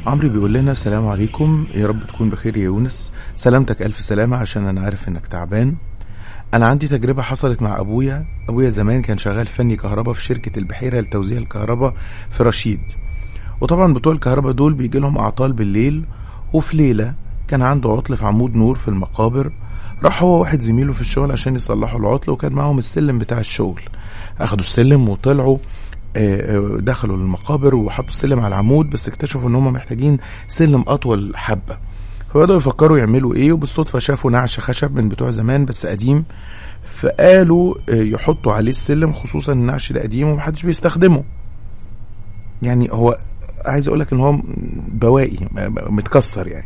عمرو بيقول لنا السلام عليكم يا رب تكون بخير يا يونس سلامتك ألف سلامة عشان أنا عارف إنك تعبان أنا عندي تجربة حصلت مع أبويا أبويا زمان كان شغال فني كهرباء في شركة البحيرة لتوزيع الكهرباء في رشيد وطبعا بتوع الكهرباء دول بيجي لهم أعطال بالليل وفي ليلة كان عنده عطل في عمود نور في المقابر راح هو واحد زميله في الشغل عشان يصلحوا العطل وكان معاهم السلم بتاع الشغل أخدوا السلم وطلعوا آه، آه، دخلوا المقابر وحطوا السلم على العمود بس اكتشفوا ان هم محتاجين سلم اطول حبه فبدأوا يفكروا يعملوا ايه وبالصدفة شافوا نعش خشب من بتوع زمان بس قديم فقالوا آه، يحطوا عليه السلم خصوصا النعش ده قديم ومحدش بيستخدمه يعني هو عايز اقولك ان هو بواقي م- متكسر يعني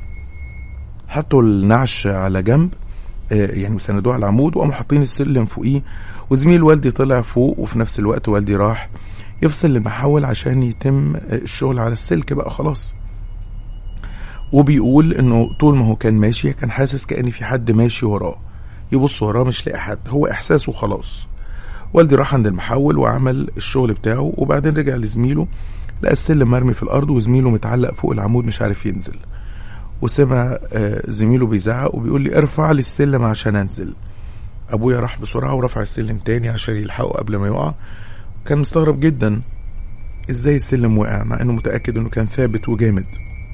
حطوا النعش على جنب آه، يعني سندوه على العمود وقاموا حاطين السلم فوقيه وزميل والدي طلع فوق وفي نفس الوقت والدي راح يفصل المحول عشان يتم آه، الشغل على السلك بقى خلاص وبيقول انه طول ما هو كان ماشي كان حاسس كأن في حد ماشي وراه يبص وراه مش لاقي حد هو احساسه خلاص والدي راح عند المحول وعمل الشغل بتاعه وبعدين رجع لزميله لقى السلم مرمي في الارض وزميله متعلق فوق العمود مش عارف ينزل وسمع آه، زميله بيزعق وبيقول لي ارفع لي السلم عشان انزل ابويا راح بسرعه ورفع السلم تاني عشان يلحقه قبل ما يقع كان مستغرب جدا ازاي السلم وقع مع انه متاكد انه كان ثابت وجامد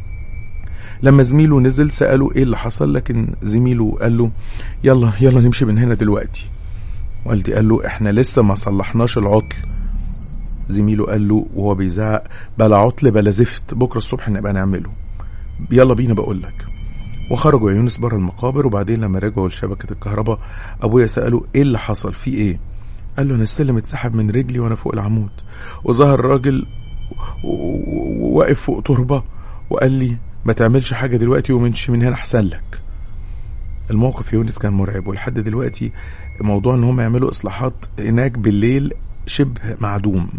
لما زميله نزل سأله ايه اللي حصل لكن زميله قال له يلا يلا نمشي من هنا دلوقتي والدي قال له احنا لسه ما صلحناش العطل زميله قال له وهو بيزعق بلا عطل بلا زفت بكره الصبح نبقى نعمله يلا بينا بقول لك وخرجوا يا يونس بره المقابر وبعدين لما رجعوا لشبكة الكهرباء أبويا سأله إيه اللي حصل في إيه قال له أنا السلم اتسحب من رجلي وأنا فوق العمود وظهر راجل و- و- وواقف فوق تربة وقال لي ما تعملش حاجة دلوقتي ومنش من هنا أحسن لك الموقف يا يونس كان مرعب ولحد دلوقتي موضوع ان هم يعملوا اصلاحات هناك بالليل شبه معدوم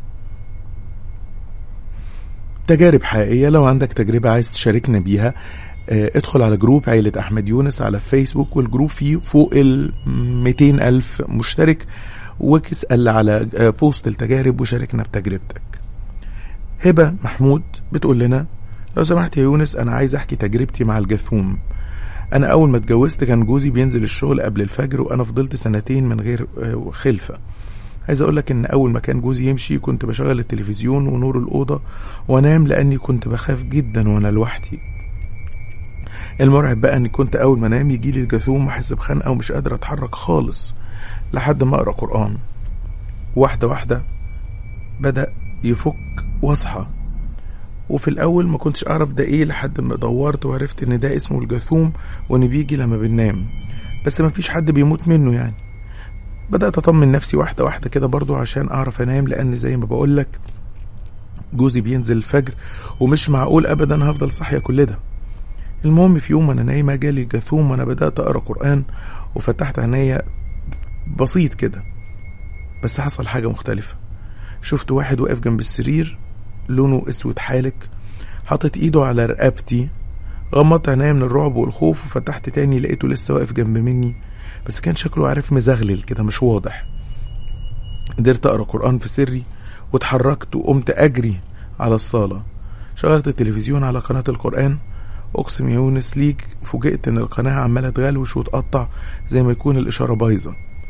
تجارب حقيقية لو عندك تجربة عايز تشاركنا بيها آه، ادخل على جروب عيلة أحمد يونس على فيسبوك والجروب فيه فوق ال 200 ألف مشترك واسأل على آه، بوست التجارب وشاركنا بتجربتك هبة محمود بتقول لنا لو سمحت يا يونس أنا عايز أحكي تجربتي مع الجاثوم أنا أول ما اتجوزت كان جوزي بينزل الشغل قبل الفجر وأنا فضلت سنتين من غير آه، خلفة عايز اقول لك ان اول ما كان جوزي يمشي كنت بشغل التلفزيون ونور الاوضه وانام لاني كنت بخاف جدا وانا لوحدي المرعب بقى اني كنت اول ما انام يجي لي الجاثوم واحس بخنقه ومش قادر اتحرك خالص لحد ما اقرا قران واحده واحده بدا يفك واصحى وفي الاول ما كنتش اعرف ده ايه لحد ما دورت وعرفت ان ده اسمه الجاثوم وان بيجي لما بننام بس ما فيش حد بيموت منه يعني بدأت أطمن نفسي واحدة واحدة كده برضو عشان أعرف أنام لأن زي ما بقولك جوزي بينزل الفجر ومش معقول أبدا هفضل صاحية كل ده المهم في يوم أنا نايمة جالي الجاثوم وأنا بدأت أقرأ قرآن وفتحت عينيا بسيط كده بس حصل حاجة مختلفة شفت واحد واقف جنب السرير لونه اسود حالك حاطط ايده على رقبتي غمضت عينيا من الرعب والخوف وفتحت تاني لقيته لسه واقف جنب مني بس كان شكله عارف مزغلل كده مش واضح قدرت اقرا قران في سري واتحركت وقمت اجري على الصاله شغلت التلفزيون على قناه القران اقسم يا يونس ليك فوجئت ان القناه عماله تغلوش وتقطع زي ما يكون الاشاره بايظه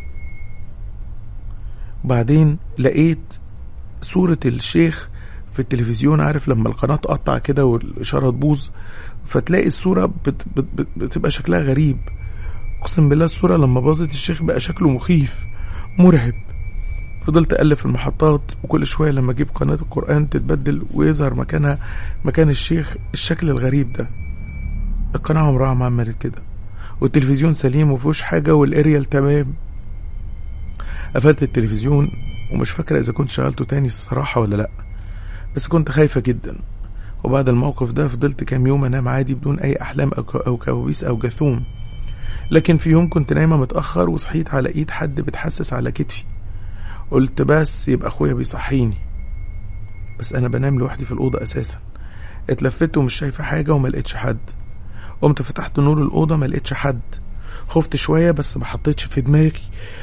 وبعدين لقيت صوره الشيخ في التلفزيون عارف لما القناه تقطع كده والاشاره تبوظ فتلاقي الصوره بت بت بت بتبقى شكلها غريب اقسم بالله الصورة لما باظت الشيخ بقى شكله مخيف مرعب فضلت ألف في المحطات وكل شوية لما أجيب قناة القرآن تتبدل ويظهر مكانها مكان الشيخ الشكل الغريب ده القناة عمرها ما عملت كده والتلفزيون سليم ومفيهوش حاجة والاريال تمام قفلت التلفزيون ومش فاكرة إذا كنت شغلته تاني الصراحة ولا لأ بس كنت خايفة جدا وبعد الموقف ده فضلت كام يوم أنام عادي بدون أي أحلام أو ك- أو كوابيس أو جاثوم لكن في يوم كنت نايمة متأخر وصحيت على إيد حد بتحسس على كتفي قلت بس يبقى أخويا بيصحيني بس أنا بنام لوحدي في الأوضة أساسا اتلفت ومش شايفة حاجة وما لقيتش حد قمت فتحت نور الأوضة ما لقيتش حد خفت شوية بس ما حطيتش في دماغي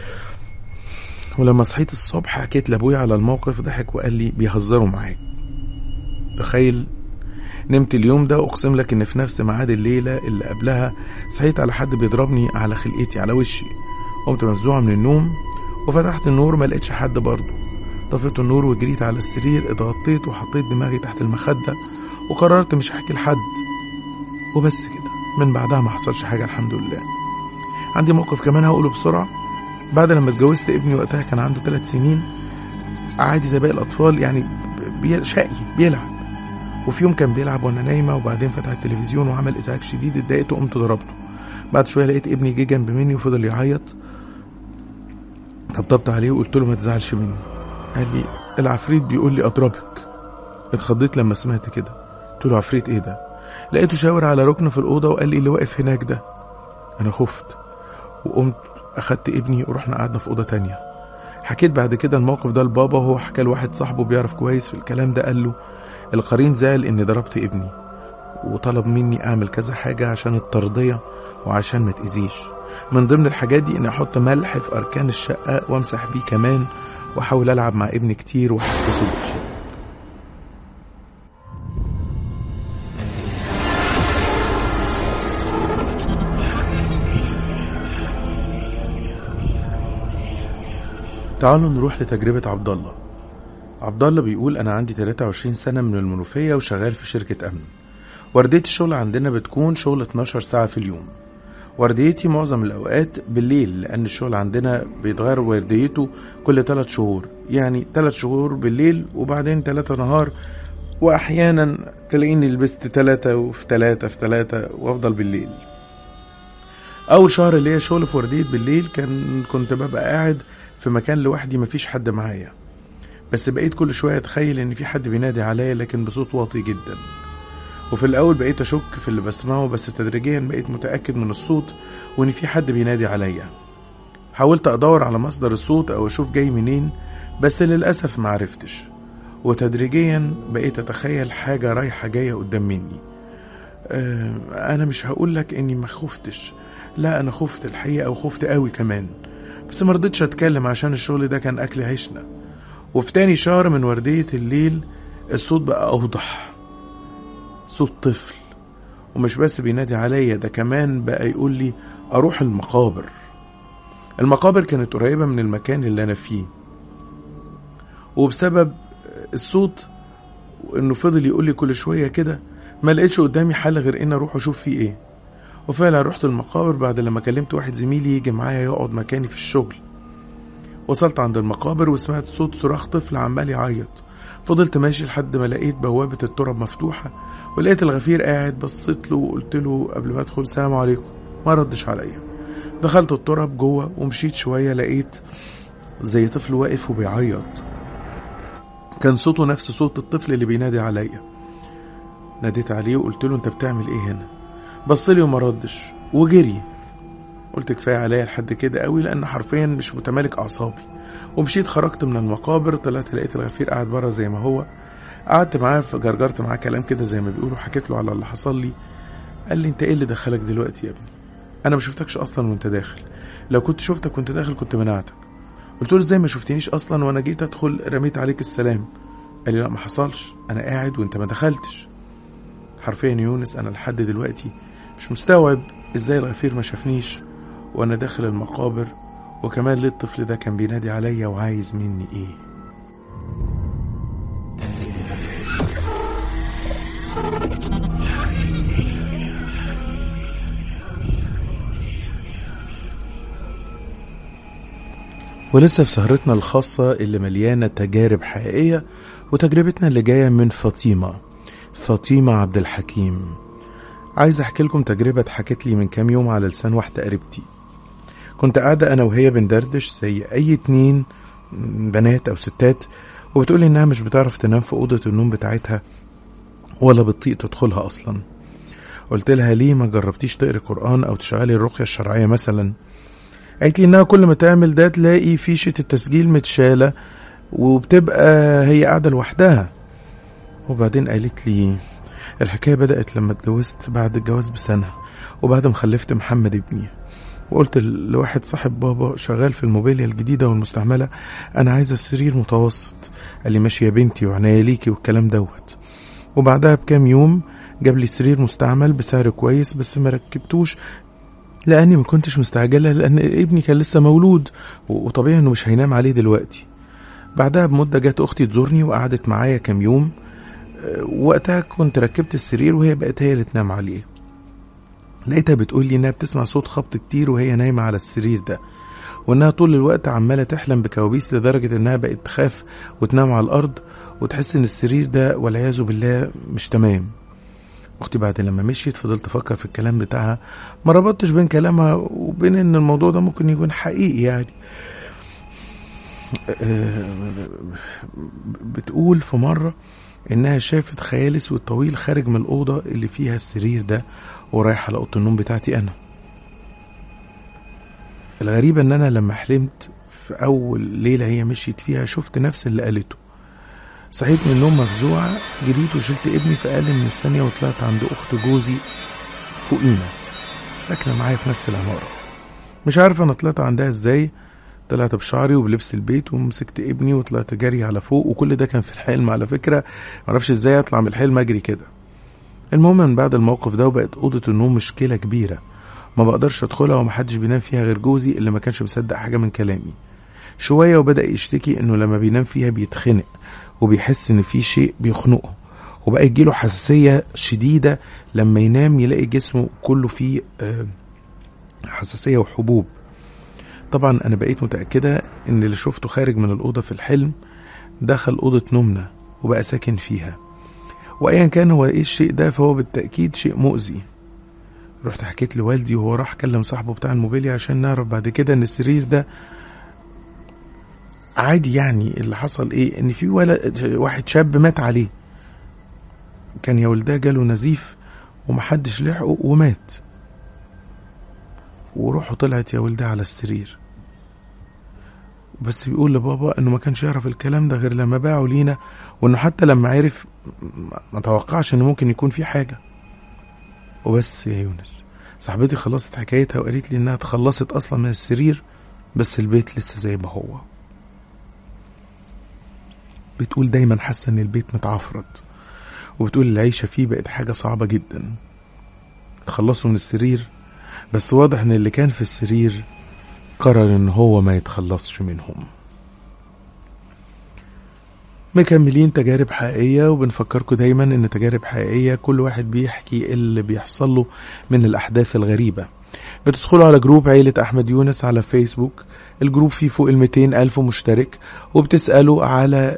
ولما صحيت الصبح حكيت لأبويا على الموقف ضحك وقال لي بيهزروا معاك تخيل نمت اليوم ده اقسم لك ان في نفس ميعاد الليله اللي قبلها صحيت على حد بيضربني على خلقتي على وشي قمت مفزوعه من النوم وفتحت النور ما لقيتش حد برضه طفيت النور وجريت على السرير اتغطيت وحطيت دماغي تحت المخده وقررت مش هحكي لحد وبس كده من بعدها ما حصلش حاجه الحمد لله عندي موقف كمان هقوله بسرعه بعد لما اتجوزت ابني وقتها كان عنده ثلاث سنين عادي زي باقي الاطفال يعني بي... شقي بيلعب وفي يوم كان بيلعب وانا نايمه وبعدين فتح التلفزيون وعمل ازعاج شديد اتضايقت وقمت ضربته بعد شويه لقيت ابني جه جنب مني وفضل يعيط طبطبت عليه وقلت له ما تزعلش مني قال لي العفريت بيقول لي اضربك اتخضيت لما سمعت كده قلت له عفريت ايه ده لقيته شاور على ركن في الاوضه وقال لي اللي واقف هناك ده انا خفت وقمت اخدت ابني ورحنا قعدنا في اوضه تانية حكيت بعد كده الموقف ده لبابا وهو حكى لواحد صاحبه بيعرف كويس في الكلام ده قال له القرين زعل اني ضربت ابني وطلب مني اعمل كذا حاجة عشان الترضية وعشان ما تأذيش من ضمن الحاجات دي اني احط ملح في اركان الشقة وامسح بيه كمان واحاول العب مع ابني كتير واحسسه بالحب تعالوا نروح لتجربة عبد الله عبد الله بيقول أنا عندي 23 سنة من المنوفية وشغال في شركة أمن وردية الشغل عندنا بتكون شغل 12 ساعة في اليوم ورديتي معظم الأوقات بالليل لأن الشغل عندنا بيتغير ورديته كل 3 شهور يعني 3 شهور بالليل وبعدين 3 نهار وأحيانا تلاقيني لبست 3 وفي 3 في 3 وأفضل بالليل أول شهر اللي هي شغل في وردية بالليل كان كنت ببقى قاعد في مكان لوحدي مفيش حد معايا بس بقيت كل شوية أتخيل إن في حد بينادي عليا لكن بصوت واطي جدا وفي الأول بقيت أشك في اللي بسمعه بس تدريجيا بقيت متأكد من الصوت وإن في حد بينادي عليا حاولت أدور على مصدر الصوت أو أشوف جاي منين بس للأسف معرفتش وتدريجيا بقيت أتخيل حاجة رايحة جاية قدام مني أه أنا مش هقولك إني ما خفتش لا أنا خفت الحقيقة وخفت قوي كمان بس مرضتش أتكلم عشان الشغل ده كان أكل عيشنا وفي تاني شهر من وردية الليل الصوت بقى أوضح صوت طفل ومش بس بينادي عليا ده كمان بقى يقول لي أروح المقابر المقابر كانت قريبة من المكان اللي أنا فيه وبسبب الصوت وإنه فضل يقول لي كل شوية كده ما لقيتش قدامي حل غير إن أروح أشوف فيه إيه وفعلا رحت المقابر بعد لما كلمت واحد زميلي يجي معايا يقعد مكاني في الشغل وصلت عند المقابر وسمعت صوت صراخ طفل عمال يعيط فضلت ماشي لحد ما لقيت بوابة التراب مفتوحة ولقيت الغفير قاعد بصيت له وقلت له قبل ما ادخل السلام عليكم ما ردش عليا دخلت التراب جوه ومشيت شوية لقيت زي طفل واقف وبيعيط كان صوته نفس صوت الطفل اللي بينادي عليا ناديت عليه وقلت له انت بتعمل ايه هنا بصلي وما ردش وجري قلت كفايه عليا لحد كده قوي لان حرفيا مش متمالك اعصابي ومشيت خرجت من المقابر طلعت لقيت الغفير قاعد بره زي ما هو قعدت معاه جرجرت معاه كلام كده زي ما بيقولوا حكيت له على اللي حصل لي قال لي انت ايه اللي دخلك دلوقتي يا ابني انا ما شفتكش اصلا وانت داخل لو كنت شفتك وانت داخل كنت منعتك قلت له ازاي ما شفتنيش اصلا وانا جيت ادخل رميت عليك السلام قال لي لا ما حصلش انا قاعد وانت ما دخلتش حرفيا يونس انا لحد دلوقتي مش مستوعب ازاي الغفير ما شافنيش وانا داخل المقابر وكمان ليه الطفل ده كان بينادي عليا وعايز مني ايه ولسه في سهرتنا الخاصة اللي مليانة تجارب حقيقية وتجربتنا اللي جاية من فاطمة فاطمة عبد الحكيم عايز احكي لكم تجربة اتحكت لي من كام يوم على لسان واحدة قريبتي كنت قاعدة انا وهي بندردش زي اي اتنين بنات او ستات وبتقولي انها مش بتعرف تنام في اوضة النوم بتاعتها ولا بتطيق تدخلها اصلا قلت لها ليه ما جربتيش تقري قرآن او تشغلي الرقية الشرعية مثلا قالت لي انها كل ما تعمل ده تلاقي فيشة التسجيل متشالة وبتبقى هي قاعدة لوحدها وبعدين قالت لي الحكاية بدأت لما اتجوزت بعد الجواز بسنة وبعد ما خلفت محمد ابني وقلت لواحد صاحب بابا شغال في الموبيليا الجديدة والمستعملة أنا عايزة سرير متوسط قال لي ماشي يا بنتي وعناية ليكي والكلام دوت وبعدها بكام يوم جاب لي سرير مستعمل بسعر كويس بس ما ركبتوش لاني ما كنتش مستعجله لان ابني كان لسه مولود وطبيعي انه مش هينام عليه دلوقتي بعدها بمده جت اختي تزورني وقعدت معايا كام يوم أه، وقتها كنت ركبت السرير وهي بقت هي اللي تنام عليه لقيتها بتقول لي انها بتسمع صوت خبط كتير وهي نايمه على السرير ده وانها طول الوقت عماله تحلم بكوابيس لدرجه انها بقت تخاف وتنام على الارض وتحس ان السرير ده والعياذ بالله مش تمام اختي بعد لما مشيت فضلت افكر في الكلام بتاعها ما ربطتش بين كلامها وبين ان الموضوع ده ممكن يكون حقيقي يعني بتقول في مرة إنها شافت خيال أسود طويل خارج من الأوضة اللي فيها السرير ده ورايح على أوضة النوم بتاعتي أنا الغريبة إن أنا لما حلمت في أول ليلة هي مشيت فيها شفت نفس اللي قالته صحيت من النوم مفزوعة جريت وشلت ابني في أقل من الثانية وطلعت عند أخت جوزي فوقينا ساكنة معايا في نفس العمارة مش عارف أنا طلعت عندها إزاي طلعت بشعري وبلبس البيت ومسكت ابني وطلعت جري على فوق وكل ده كان في الحلم على فكرة معرفش ازاي اطلع من الحلم اجري كده المهم من بعد الموقف ده وبقت أوضة النوم مشكلة كبيرة ما بقدرش ادخلها ومحدش بينام فيها غير جوزي اللي ما كانش مصدق حاجة من كلامي شوية وبدأ يشتكي انه لما بينام فيها بيتخنق وبيحس ان في شيء بيخنقه وبقى يجيله حساسية شديدة لما ينام يلاقي جسمه كله فيه آه، حساسية وحبوب طبعا انا بقيت متأكدة ان اللي شفته خارج من الأوضة في الحلم دخل أوضة نومنا وبقى ساكن فيها وأيا كان هو ايه الشيء ده فهو بالتأكيد شيء مؤذي رحت حكيت لوالدي وهو راح كلم صاحبه بتاع الموبيليا عشان نعرف بعد كده ان السرير ده عادي يعني اللي حصل ايه ان في ولد واحد شاب مات عليه كان يا ولداه جاله نزيف ومحدش لحقه ومات وروحه طلعت يا ولداه على السرير بس بيقول لبابا انه ما كانش يعرف الكلام ده غير لما باعه لينا وانه حتى لما عرف ما توقعش ان ممكن يكون في حاجه وبس يا يونس صاحبتي خلصت حكايتها وقالت لي انها تخلصت اصلا من السرير بس البيت لسه زي ما هو بتقول دايما حاسه ان البيت متعفرت وبتقول العيشه فيه بقت حاجه صعبه جدا تخلصوا من السرير بس واضح ان اللي كان في السرير قرر ان هو ما يتخلصش منهم مكملين تجارب حقيقية وبنفكركم دايما ان تجارب حقيقية كل واحد بيحكي اللي بيحصل له من الاحداث الغريبة بتدخلوا على جروب عيلة احمد يونس على فيسبوك الجروب فيه فوق ال ألف مشترك وبتسألوا على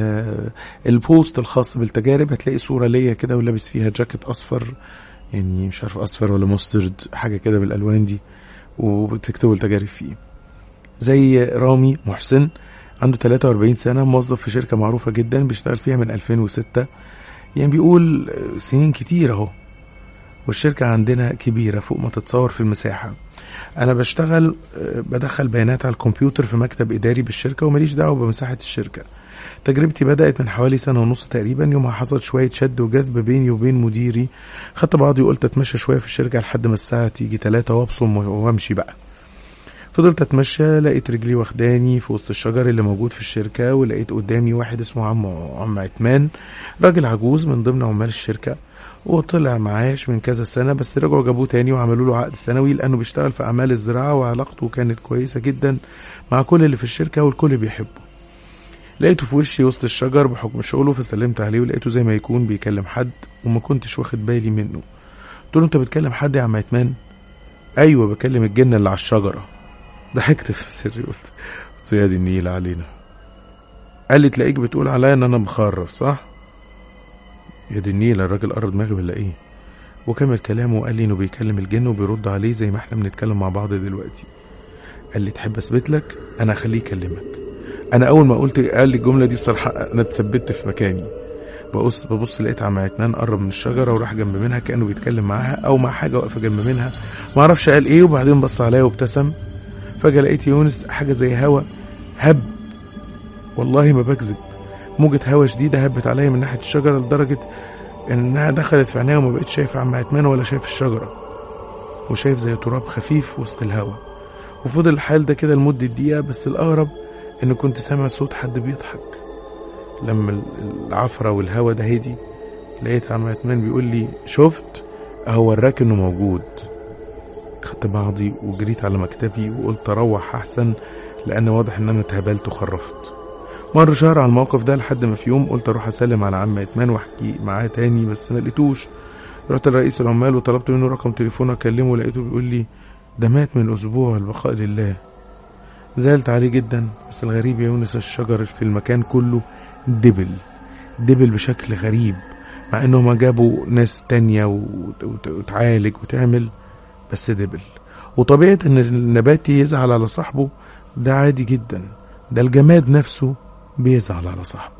البوست الخاص بالتجارب هتلاقي صورة ليا كده ولابس فيها جاكيت أصفر يعني مش عارف أصفر ولا مسترد حاجة كده بالألوان دي وبتكتبوا التجارب فيه زي رامي محسن عنده 43 سنة موظف في شركة معروفة جدا بيشتغل فيها من 2006 يعني بيقول سنين كتير اهو والشركة عندنا كبيرة فوق ما تتصور في المساحة أنا بشتغل بدخل بيانات على الكمبيوتر في مكتب إداري بالشركة ومليش دعوة بمساحة الشركة تجربتي بدأت من حوالي سنة ونص تقريبا يوم حصلت شوية شد وجذب بيني وبين مديري خدت بعضي وقلت أتمشى شوية في الشركة لحد ما الساعة تيجي تلاتة وأبصم وأمشي بقى فضلت اتمشى لقيت رجلي واخداني في وسط الشجر اللي موجود في الشركه ولقيت قدامي واحد اسمه عم عم عتمان راجل عجوز من ضمن عمال الشركه وطلع معاش من كذا سنه بس رجعوا جابوه تاني وعملوا له عقد سنوي لانه بيشتغل في اعمال الزراعه وعلاقته كانت كويسه جدا مع كل اللي في الشركه والكل بيحبه لقيته في وشي وسط الشجر بحكم شغله فسلمت عليه ولقيته زي ما يكون بيكلم حد وما كنتش واخد بالي منه قلت له انت بتكلم حد يا عم عتمان ايوه بكلم الجن اللي على الشجره ضحكت في سري قلت قلت يا دي النيل علينا قال لي تلاقيك بتقول عليا ان انا مخرف صح يا دي النيل الراجل قرب دماغي ولا ايه وكمل كلامه وقال لي انه بيكلم الجن وبيرد عليه زي ما احنا بنتكلم مع بعض دلوقتي قال لي تحب اثبت لك انا اخليه يكلمك انا اول ما قلت قال لي الجمله دي بصراحه انا اتثبت في مكاني ببص ببص لقيت عم عتمان قرب من الشجره وراح جنب منها كانه بيتكلم معاها او مع حاجه واقفه جنب منها ما اعرفش قال ايه وبعدين بص عليا وابتسم فجاه لقيت يونس حاجه زي هوا هب والله ما بكذب موجة هوا شديدة هبت عليا من ناحية الشجرة لدرجة إنها دخلت في عينيا وما بقتش شايف عم عتمان ولا شايف الشجرة وشايف زي تراب خفيف وسط الهوا وفضل الحال ده كده لمدة دقيقة بس الأغرب إن كنت سامع صوت حد بيضحك لما العفرة والهوا ده هدي لقيت عم عثمان بيقول لي شفت اهو وراك انه موجود خدت بعضي وجريت على مكتبي وقلت اروح احسن لان واضح ان انا اتهبلت وخرفت مر شهر على الموقف ده لحد ما في يوم قلت اروح اسلم على عم عثمان واحكي معاه تاني بس ما لقيتوش رحت لرئيس العمال وطلبت منه رقم تليفونه اكلمه لقيته بيقول لي ده مات من اسبوع البقاء لله زعلت عليه جدا بس الغريب يا يونس الشجر في المكان كله دبل دبل بشكل غريب مع انهم جابوا ناس تانية وت- وت- وتعالج وتعمل بس دبل وطبيعة ان النبات يزعل على صاحبه ده عادي جدا ده الجماد نفسه بيزعل على صاحبه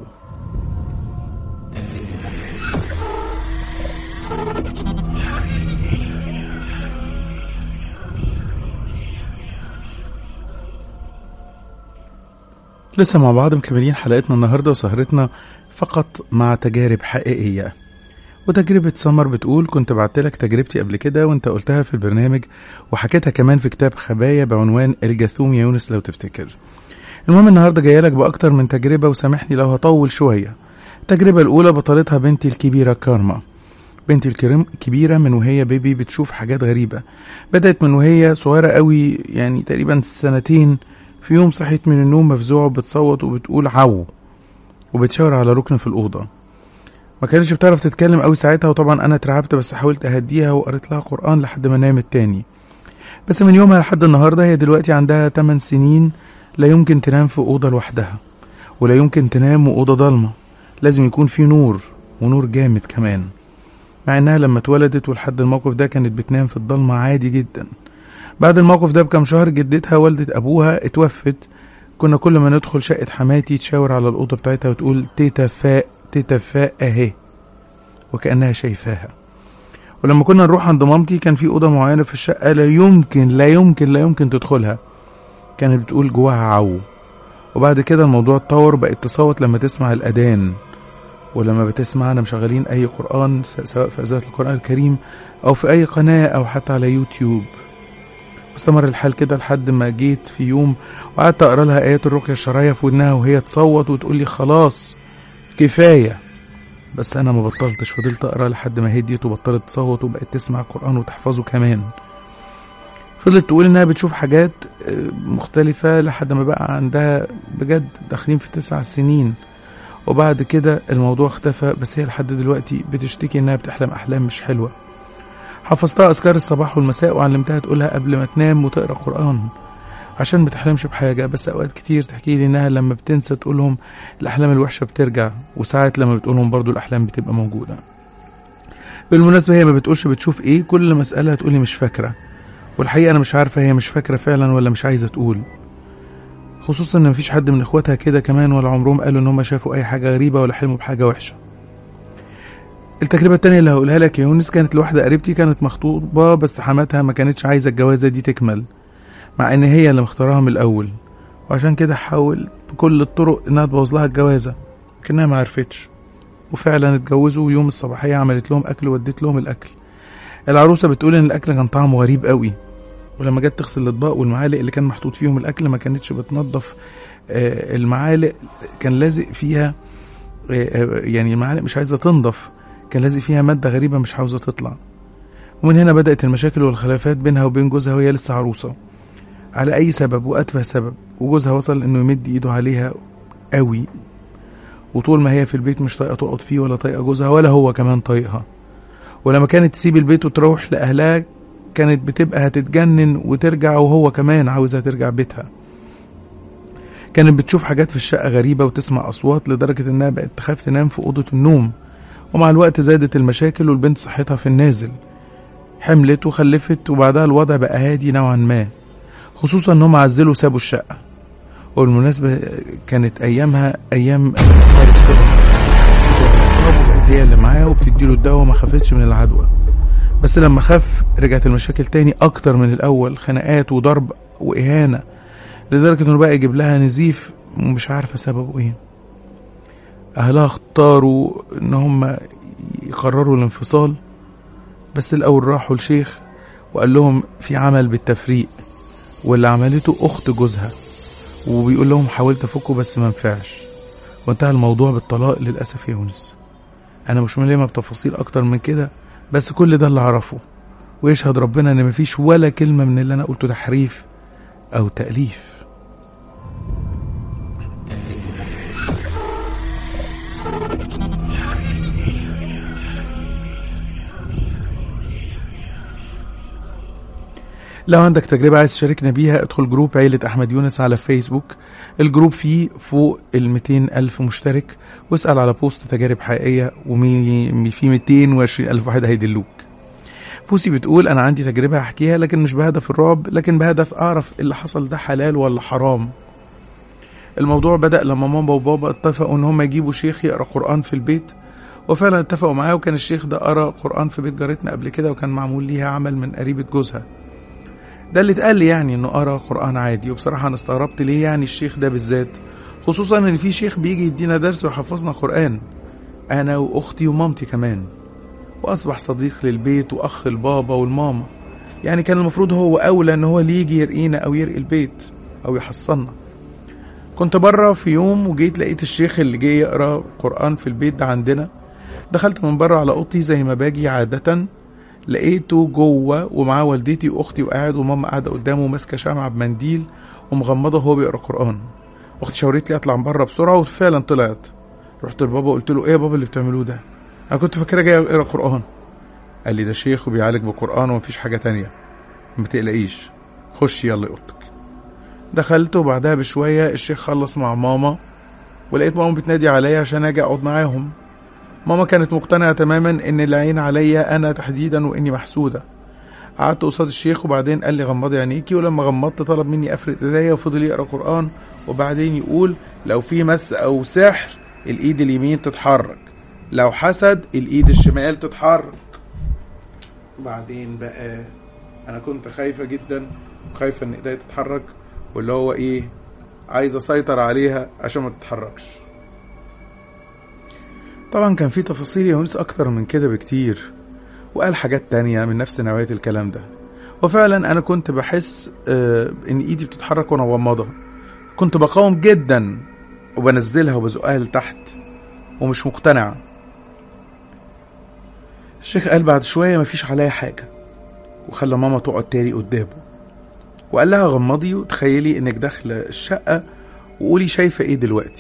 لسه مع بعض مكملين حلقتنا النهارده وسهرتنا فقط مع تجارب حقيقيه وتجربة سمر بتقول كنت بعتلك تجربتي قبل كده وانت قلتها في البرنامج وحكيتها كمان في كتاب خبايا بعنوان الجاثوم يا يونس لو تفتكر المهم النهارده جايه لك باكتر من تجربه وسامحني لو هطول شويه التجربه الاولى بطلتها بنتي الكبيره كارما بنتي الكريم كبيرة من وهي بيبي بتشوف حاجات غريبة بدأت من وهي صغيرة قوي يعني تقريبا سنتين في يوم صحيت من النوم مفزوعة بتصوت وبتقول عو وبتشاور على ركن في الأوضة ما كانتش بتعرف تتكلم قوي ساعتها وطبعا انا اترعبت بس حاولت اهديها وقريت لها قرآن لحد ما نامت تاني بس من يومها لحد النهارده هي دلوقتي عندها 8 سنين لا يمكن تنام في أوضة لوحدها ولا يمكن تنام وأوضة ضلمة لازم يكون في نور ونور جامد كمان مع انها لما اتولدت ولحد الموقف ده كانت بتنام في الضلمة عادي جدا بعد الموقف ده بكام شهر جدتها والدة ابوها اتوفت كنا كل ما ندخل شقة حماتي تشاور على الأوضة بتاعتها وتقول تيتا فاء تيتا فاء اهي وكأنها شايفاها ولما كنا نروح عند مامتي كان في أوضة معينة في الشقة لا يمكن لا يمكن لا يمكن تدخلها كانت بتقول جواها عو وبعد كده الموضوع اتطور بقت تصوت لما تسمع الأذان ولما بتسمعنا مشغلين أي قرآن س- سواء في إذاعة القرآن الكريم أو في أي قناة أو حتى على يوتيوب واستمر الحال كده لحد ما جيت في يوم وقعدت أقرأ لها آيات الرقية الشرعية في ودنها وهي تصوت وتقول لي خلاص كفاية بس أنا ما بطلتش فضلت أقرأ لحد ما هديت وبطلت تصوت وبقت تسمع القرآن وتحفظه كمان فضلت تقول إنها بتشوف حاجات آه، مختلفة لحد ما بقى عندها بجد داخلين في تسع سنين وبعد كده الموضوع اختفى بس هي لحد دلوقتي بتشتكي إنها بتحلم أحلام مش حلوة حفظتها أذكار الصباح والمساء وعلمتها تقولها قبل ما تنام وتقرأ قرآن عشان ما تحلمش بحاجة بس أوقات كتير تحكي لي إنها لما بتنسى تقولهم الأحلام الوحشة بترجع وساعات لما بتقولهم برضو الأحلام بتبقى موجودة بالمناسبة هي ما بتقولش بتشوف إيه كل مسألة هتقولي مش فاكرة والحقيقة أنا مش عارفة هي مش فاكرة فعلا ولا مش عايزة تقول خصوصا إن مفيش حد من إخواتها كده كمان ولا عمرهم قالوا إن هم شافوا أي حاجة غريبة ولا حلموا بحاجة وحشة التجربة التانية اللي هقولها لك يا يونس كانت لواحدة قريبتي كانت مخطوبة بس حماتها ما كانتش عايزة الجوازة دي تكمل مع ان هي اللي مختارها من الاول وعشان كده حاول بكل الطرق انها تبوظ لها الجوازة لكنها ما عرفتش وفعلا اتجوزوا ويوم الصباحية عملت لهم اكل وودت لهم الاكل العروسة بتقول ان الاكل كان طعمه غريب قوي ولما جت تغسل الاطباق والمعالق اللي كان محطوط فيهم الاكل ما كانتش بتنظف آه، المعالق كان لازق فيها آه، آه، يعني المعالق مش عايزة تنضف كان لازق فيها مادة غريبة مش عاوزة تطلع ومن هنا بدأت المشاكل والخلافات بينها وبين جوزها وهي لسه عروسة على أي سبب وأتفه سبب وجوزها وصل إنه يمد إيده عليها قوي وطول ما هي في البيت مش طايقة تقعد فيه ولا طايقة جوزها ولا هو كمان طايقها ولما كانت تسيب البيت وتروح لأهلها كانت بتبقى هتتجنن وترجع وهو كمان عاوزها ترجع بيتها كانت بتشوف حاجات في الشقة غريبة وتسمع أصوات لدرجة إنها بقت تخاف تنام في أوضة النوم ومع الوقت زادت المشاكل والبنت صحتها في النازل حملت وخلفت وبعدها الوضع بقى هادي نوعا ما خصوصا انهم عزلوا سابوا الشقة والمناسبة كانت ايامها ايام حارس كده اتصاب وبقت هي اللي معاه وبتديله الدواء وما خافتش من العدوى بس لما خف رجعت المشاكل تاني اكتر من الاول خناقات وضرب واهانة لدرجة انه بقى يجيب لها نزيف ومش عارفة سببه ايه اهلها اختاروا ان هم يقرروا الانفصال بس الاول راحوا لشيخ وقال لهم في عمل بالتفريق واللي عملته اخت جوزها وبيقول لهم حاولت افكه بس ما نفعش وانتهى الموضوع بالطلاق للاسف يا يونس انا مش ملمة بتفاصيل اكتر من كده بس كل ده اللي اعرفه ويشهد ربنا ان مفيش ولا كلمة من اللي انا قلته تحريف او تأليف لو عندك تجربة عايز تشاركنا بيها ادخل جروب عيلة أحمد يونس على فيسبوك الجروب فيه فوق ال 200 ألف مشترك واسأل على بوست تجارب حقيقية وفي 220 ألف واحد هيدلوك بوسي بتقول أنا عندي تجربة هحكيها لكن مش بهدف الرعب لكن بهدف أعرف اللي حصل ده حلال ولا حرام الموضوع بدأ لما ماما وبابا اتفقوا إن هم يجيبوا شيخ يقرأ قرآن في البيت وفعلا اتفقوا معاه وكان الشيخ ده قرأ قرآن في بيت جارتنا قبل كده وكان معمول ليها عمل من قريبة جوزها ده اللي اتقال لي يعني انه قرا قران عادي وبصراحه انا استغربت ليه يعني الشيخ ده بالذات خصوصا ان في شيخ بيجي يدينا درس ويحفظنا قران انا واختي ومامتي كمان واصبح صديق للبيت واخ البابا والماما يعني كان المفروض هو اولى ان هو اللي يجي يرقينا او يرقي البيت او يحصلنا كنت بره في يوم وجيت لقيت الشيخ اللي جه يقرا قران في البيت ده عندنا دخلت من بره على اوضتي زي ما باجي عاده لقيته جوه ومعاه والدتي واختي وقاعد وماما قاعده قدامه ماسكه شمعه بمنديل ومغمضه وهو بيقرا قران اختي شاورت لي اطلع من بره بسرعه وفعلا طلعت رحت لبابا قلت له ايه يا بابا اللي بتعملوه ده انا كنت فاكرها جاي اقرا قران قال لي ده شيخ وبيعالج بالقران ومفيش حاجه تانية ما تقلقيش خش يلا اوضتك دخلت وبعدها بشويه الشيخ خلص مع ماما ولقيت ماما بتنادي عليا عشان اجي اقعد معاهم ماما كانت مقتنعة تماما ان العين عليا انا تحديدا واني محسودة قعدت قصاد الشيخ وبعدين قال لي غمضي عينيكي ولما غمضت طلب مني افرد ايديا وفضل يقرا قران وبعدين يقول لو في مس او سحر الايد اليمين تتحرك لو حسد الايد الشمال تتحرك بعدين بقى انا كنت خايفه جدا خايفه ان ايديا تتحرك واللي هو ايه عايز اسيطر عليها عشان ما تتحركش طبعا كان في تفاصيل يا يونس اكتر من كده بكتير وقال حاجات تانية من نفس نوعية الكلام ده وفعلا انا كنت بحس آه ان ايدي بتتحرك وانا مغمضة كنت بقاوم جدا وبنزلها وبزقها لتحت ومش مقتنع الشيخ قال بعد شوية مفيش عليا حاجة وخلى ماما تقعد تاني قدامه وقال لها غمضي وتخيلي انك داخلة الشقة وقولي شايفة ايه دلوقتي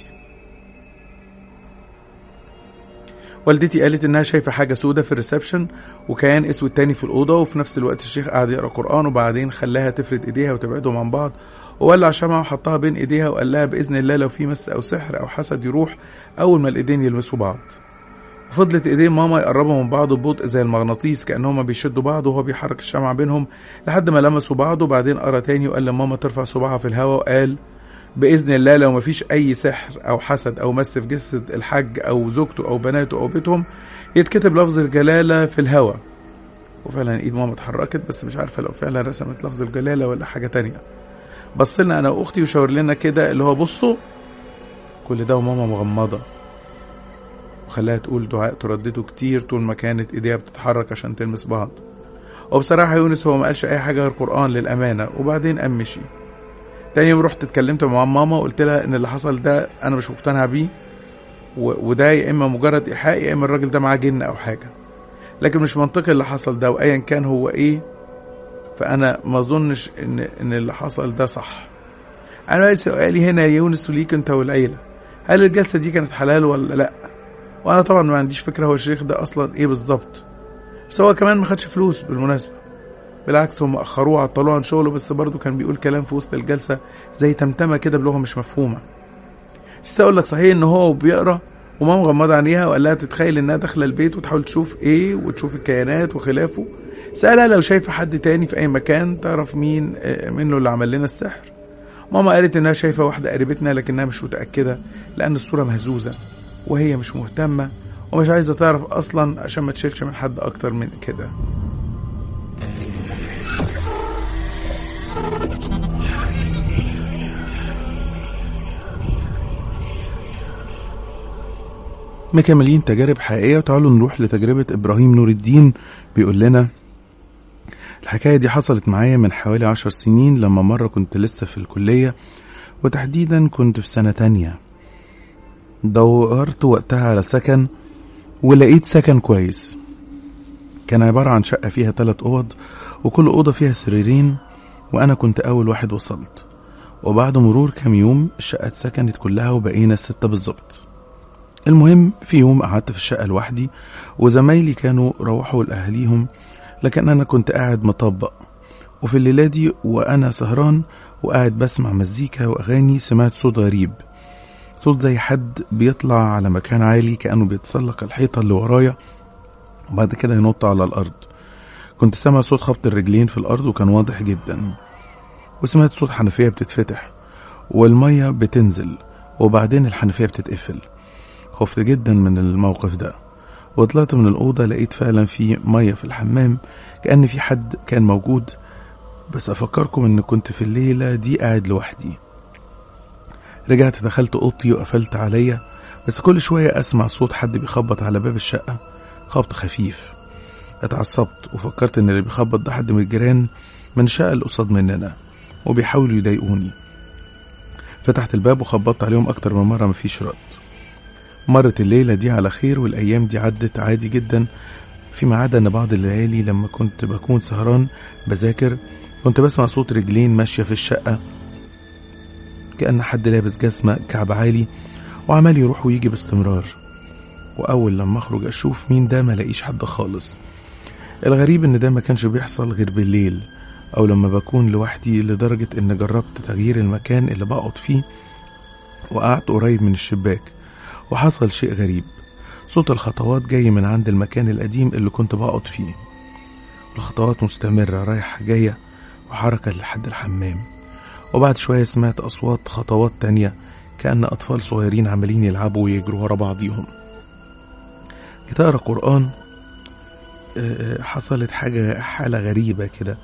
والدتي قالت انها شايفه حاجه سودة في الريسبشن وكيان اسود تاني في الاوضه وفي نفس الوقت الشيخ قعد يقرا قران وبعدين خلاها تفرد ايديها وتبعدهم عن بعض وولع شمعة وحطها بين ايديها وقال لها باذن الله لو في مس او سحر او حسد يروح اول ما الايدين يلمسوا بعض وفضلت ايدين ماما يقربوا من بعض ببطء زي المغناطيس كانهما بيشدوا بعض وهو بيحرك الشمعة بينهم لحد ما لمسوا بعض وبعدين قرا تاني وقال لماما ترفع صباعها في الهواء وقال بإذن الله لو مفيش أي سحر أو حسد أو مس في جسد الحج أو زوجته أو بناته أو بيتهم يتكتب لفظ الجلالة في الهوا وفعلا إيد ماما اتحركت بس مش عارفة لو فعلا رسمت لفظ الجلالة ولا حاجة تانية بصلنا أنا وأختي وشاور لنا كده اللي هو بصوا كل ده وماما مغمضة وخلاها تقول دعاء تردده كتير طول ما كانت ايديها بتتحرك عشان تلمس بعض وبصراحة يونس هو ما قالش أي حاجة غير قرآن للأمانة وبعدين قام مشي تاني يوم رحت اتكلمت مع ماما وقلت لها ان اللي حصل ده انا مش مقتنع بيه و- وده يا اما مجرد ايحاء يا اما الراجل ده معاه جن او حاجه لكن مش منطقي اللي حصل ده وايا كان هو ايه فانا ما اظنش ان ان اللي حصل ده صح انا بقى سؤالي هنا يا يونس وليك انت والعيله هل الجلسه دي كانت حلال ولا لا وانا طبعا ما عنديش فكره هو الشيخ ده اصلا ايه بالظبط بس هو كمان ما خدش فلوس بالمناسبه بالعكس هم اخروه عطلوه عن شغله بس برضه كان بيقول كلام في وسط الجلسه زي تمتمه كده بلغه مش مفهومه بس اقول لك صحيح ان هو بيقرا وماما مغمضه عينيها وقال لها تتخيل انها داخله البيت وتحاول تشوف ايه وتشوف الكيانات وخلافه سالها لو شايفه حد تاني في اي مكان تعرف مين آه، منه اللي عمل لنا السحر ماما قالت انها شايفه واحده قريبتنا لكنها مش متاكده لان الصوره مهزوزه وهي مش مهتمه ومش عايزه تعرف اصلا عشان ما تشيلش من حد اكتر من كده مكملين تجارب حقيقية وتعالوا نروح لتجربة إبراهيم نور الدين بيقول لنا الحكاية دي حصلت معايا من حوالي عشر سنين لما مرة كنت لسه في الكلية وتحديدا كنت في سنة تانية دورت وقتها على سكن ولقيت سكن كويس كان عبارة عن شقة فيها تلات أوض وكل أوضة فيها سريرين وأنا كنت أول واحد وصلت وبعد مرور كام يوم الشقة اتسكنت كلها وبقينا ستة بالظبط المهم في يوم قعدت في الشقة لوحدي وزمايلي كانوا روحوا لأهاليهم لكن أنا كنت قاعد مطبق وفي الليلة دي وأنا سهران وقاعد بسمع مزيكا وأغاني سمعت صوت غريب صوت زي حد بيطلع على مكان عالي كأنه بيتسلق الحيطة اللي ورايا وبعد كده ينط على الأرض كنت سامع صوت خبط الرجلين في الأرض وكان واضح جدا وسمعت صوت حنفية بتتفتح والمية بتنزل وبعدين الحنفية بتتقفل خفت جدا من الموقف ده وطلعت من الأوضة لقيت فعلا في مية في الحمام كأن في حد كان موجود بس أفكركم إن كنت في الليلة دي قاعد لوحدي رجعت دخلت أوضتي وقفلت عليا بس كل شوية أسمع صوت حد بيخبط على باب الشقة خبط خفيف اتعصبت وفكرت إن اللي بيخبط ده حد من الجيران من الشقة اللي قصاد مننا وبيحاولوا يضايقوني فتحت الباب وخبطت عليهم أكتر من مرة مفيش رد مرت الليلة دي على خير والأيام دي عدت عادي جدا فيما عدا إن بعض الليالي لما كنت بكون سهران بذاكر كنت بسمع صوت رجلين ماشية في الشقة كأن حد لابس جزمة كعب عالي وعمال يروح ويجي باستمرار وأول لما أخرج أشوف مين ده ملاقيش حد خالص الغريب إن ده ما كانش بيحصل غير بالليل أو لما بكون لوحدي لدرجة إن جربت تغيير المكان اللي بقعد فيه وقعدت قريب من الشباك وحصل شيء غريب صوت الخطوات جاي من عند المكان القديم اللي كنت بقعد فيه الخطوات مستمرة رايحة جاية وحركة لحد الحمام وبعد شوية سمعت أصوات خطوات تانية كأن أطفال صغيرين عمالين يلعبوا ويجروا ورا بعضيهم جيت أقرأ قرآن أه، حصلت حاجة حالة غريبة كده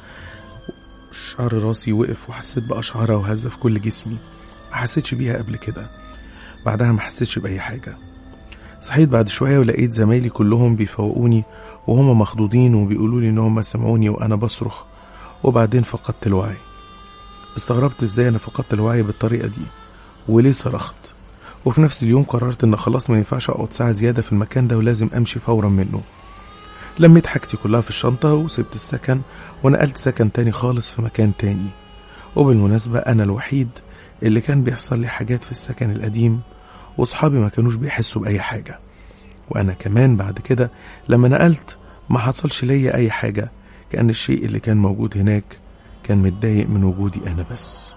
شعر راسي وقف وحسيت بأشعرة وهزة في كل جسمي ما حسيتش بيها قبل كده بعدها ما حسيتش بأي حاجة صحيت بعد شوية ولقيت زمايلي كلهم بيفوقوني وهم مخضوضين وبيقولوا لي إن هم سمعوني وأنا بصرخ وبعدين فقدت الوعي استغربت ازاي انا فقدت الوعي بالطريقة دي وليه صرخت وفي نفس اليوم قررت ان خلاص ما ينفعش اقعد ساعة زيادة في المكان ده ولازم امشي فورا منه لميت حاجتي كلها في الشنطة وسبت السكن ونقلت سكن تاني خالص في مكان تاني وبالمناسبة أنا الوحيد اللي كان بيحصل لي حاجات في السكن القديم وصحابي ما كانوش بيحسوا بأي حاجة وأنا كمان بعد كده لما نقلت ما حصلش ليا أي حاجة كأن الشيء اللي كان موجود هناك كان متضايق من وجودي أنا بس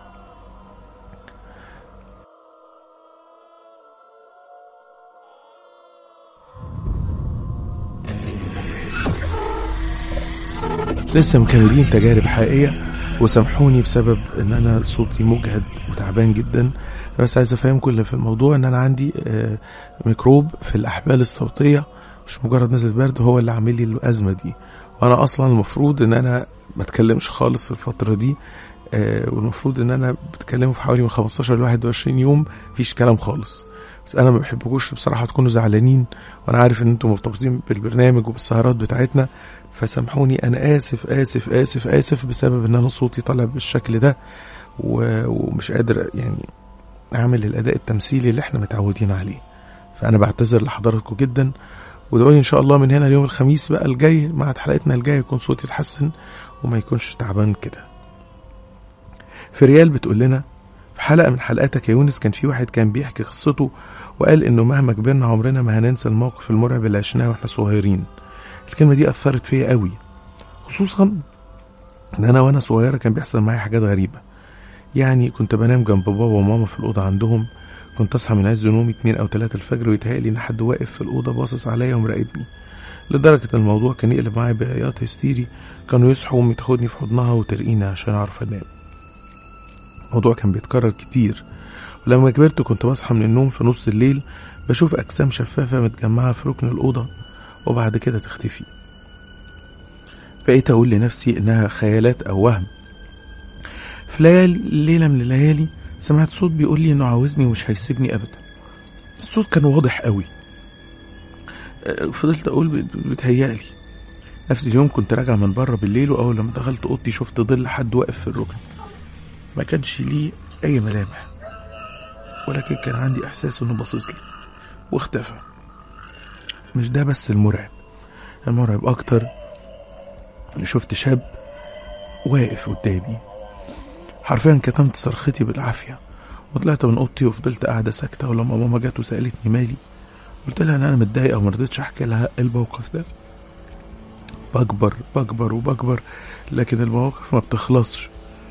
لسه مكملين تجارب حقيقية وسامحوني بسبب ان انا صوتي مجهد وتعبان جدا بس عايز افهمكم اللي في الموضوع ان انا عندي آه، ميكروب في الاحبال الصوتية مش مجرد نزلة برد هو اللي عامل لي الازمة دي وانا اصلا المفروض ان انا ما اتكلمش خالص في الفترة دي آه، والمفروض ان انا بتكلمه في حوالي من 15 ل 21 يوم مفيش كلام خالص بس انا ما بحبكوش بصراحة تكونوا زعلانين وانا عارف ان انتم مرتبطين بالبرنامج وبالسهرات بتاعتنا فسامحوني انا اسف اسف اسف اسف بسبب ان انا صوتي طالع بالشكل ده و- ومش قادر يعني اعمل الاداء التمثيلي اللي احنا متعودين عليه فانا بعتذر لحضراتكم جدا ودعوني ان شاء الله من هنا اليوم الخميس بقى الجاي مع حلقتنا الجايه يكون صوتي يتحسن وما يكونش تعبان كده في ريال بتقول لنا في حلقه من حلقاتك يا يونس كان في واحد كان بيحكي قصته وقال انه مهما كبرنا عمرنا ما هننسى الموقف المرعب اللي عشناه واحنا صغيرين الكلمه دي اثرت فيا قوي خصوصا ان انا وانا صغيره كان بيحصل معايا حاجات غريبه يعني كنت بنام جنب بابا وماما في الاوضه عندهم كنت اصحى من عز نومي اتنين او تلاتة الفجر ويتهيألي ان حد واقف في الاوضه باصص عليا ومراقبني لدرجه ان الموضوع كان يقلب معايا بعياط هستيري كانوا يصحوا وامي تاخدني في حضنها وترقيني عشان اعرف انام الموضوع كان بيتكرر كتير ولما كبرت كنت بصحى من النوم في نص الليل بشوف أجسام شفافة متجمعة في ركن الأوضة وبعد كده تختفي بقيت أقول لنفسي إنها خيالات أو وهم في ليالي ليلة من الليالي سمعت صوت بيقول لي إنه عاوزني ومش هيسيبني أبدا الصوت كان واضح قوي أه، فضلت أقول بت- بتهيألي نفس اليوم كنت راجع من بره بالليل وأول لما دخلت أوضتي شفت ظل حد واقف في الركن ما كانش ليه أي ملامح ولكن كان عندي إحساس إنه باصص لي واختفى مش ده بس المرعب المرعب اكتر إني شفت شاب واقف قدامي حرفيا كتمت صرختي بالعافية وطلعت من اوضتي وفضلت قاعدة ساكتة ولما ماما جت وسألتني مالي قلت لها ان انا متضايقة ومرضتش احكي لها إيه الموقف ده بكبر بكبر وبكبر لكن المواقف ما بتخلصش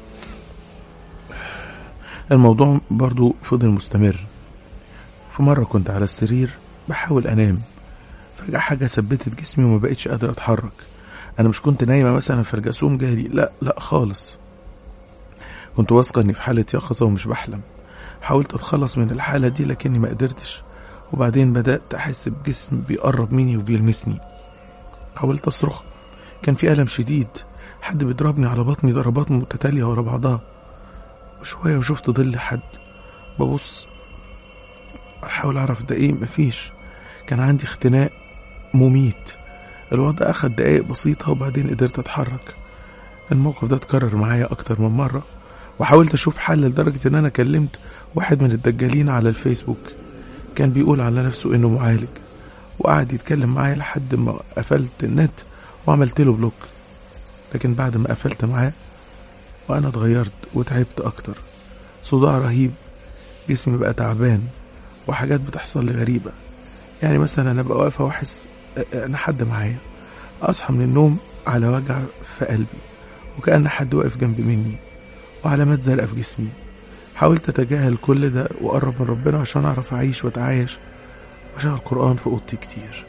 الموضوع برضو فضل مستمر في مرة كنت على السرير بحاول أنام فجأة حاجة ثبتت جسمي وما بقتش قادر أتحرك أنا مش كنت نايمة مثلا فالجاسوم جالي لا لا خالص كنت واثقة إني في حالة يقظة ومش بحلم حاولت أتخلص من الحالة دي لكني ما قدرتش وبعدين بدأت أحس بجسم بيقرب مني وبيلمسني حاولت أصرخ كان في ألم شديد حد بيضربني على بطني ضربات متتالية ورا بعضها وشوية وشفت ظل حد ببص أحاول أعرف ده إيه مفيش كان عندي اختناق مميت الوضع أخد دقايق بسيطة وبعدين قدرت أتحرك الموقف ده اتكرر معايا أكتر من مرة وحاولت أشوف حل لدرجة إن أنا كلمت واحد من الدجالين على الفيسبوك كان بيقول على نفسه إنه معالج وقعد يتكلم معايا لحد ما قفلت النت وعملت له بلوك لكن بعد ما قفلت معاه وأنا اتغيرت وتعبت أكتر صداع رهيب جسمي بقى تعبان وحاجات بتحصل لي غريبة يعني مثلا أنا بقى واقفة وأحس أنا حد معايا أصحى من النوم على وجع في قلبي وكأن حد واقف جنب مني وعلامات زرقاء في جسمي حاولت أتجاهل كل ده وأقرب من ربنا عشان أعرف أعيش وأتعايش وأشغل قرآن في أوضتي كتير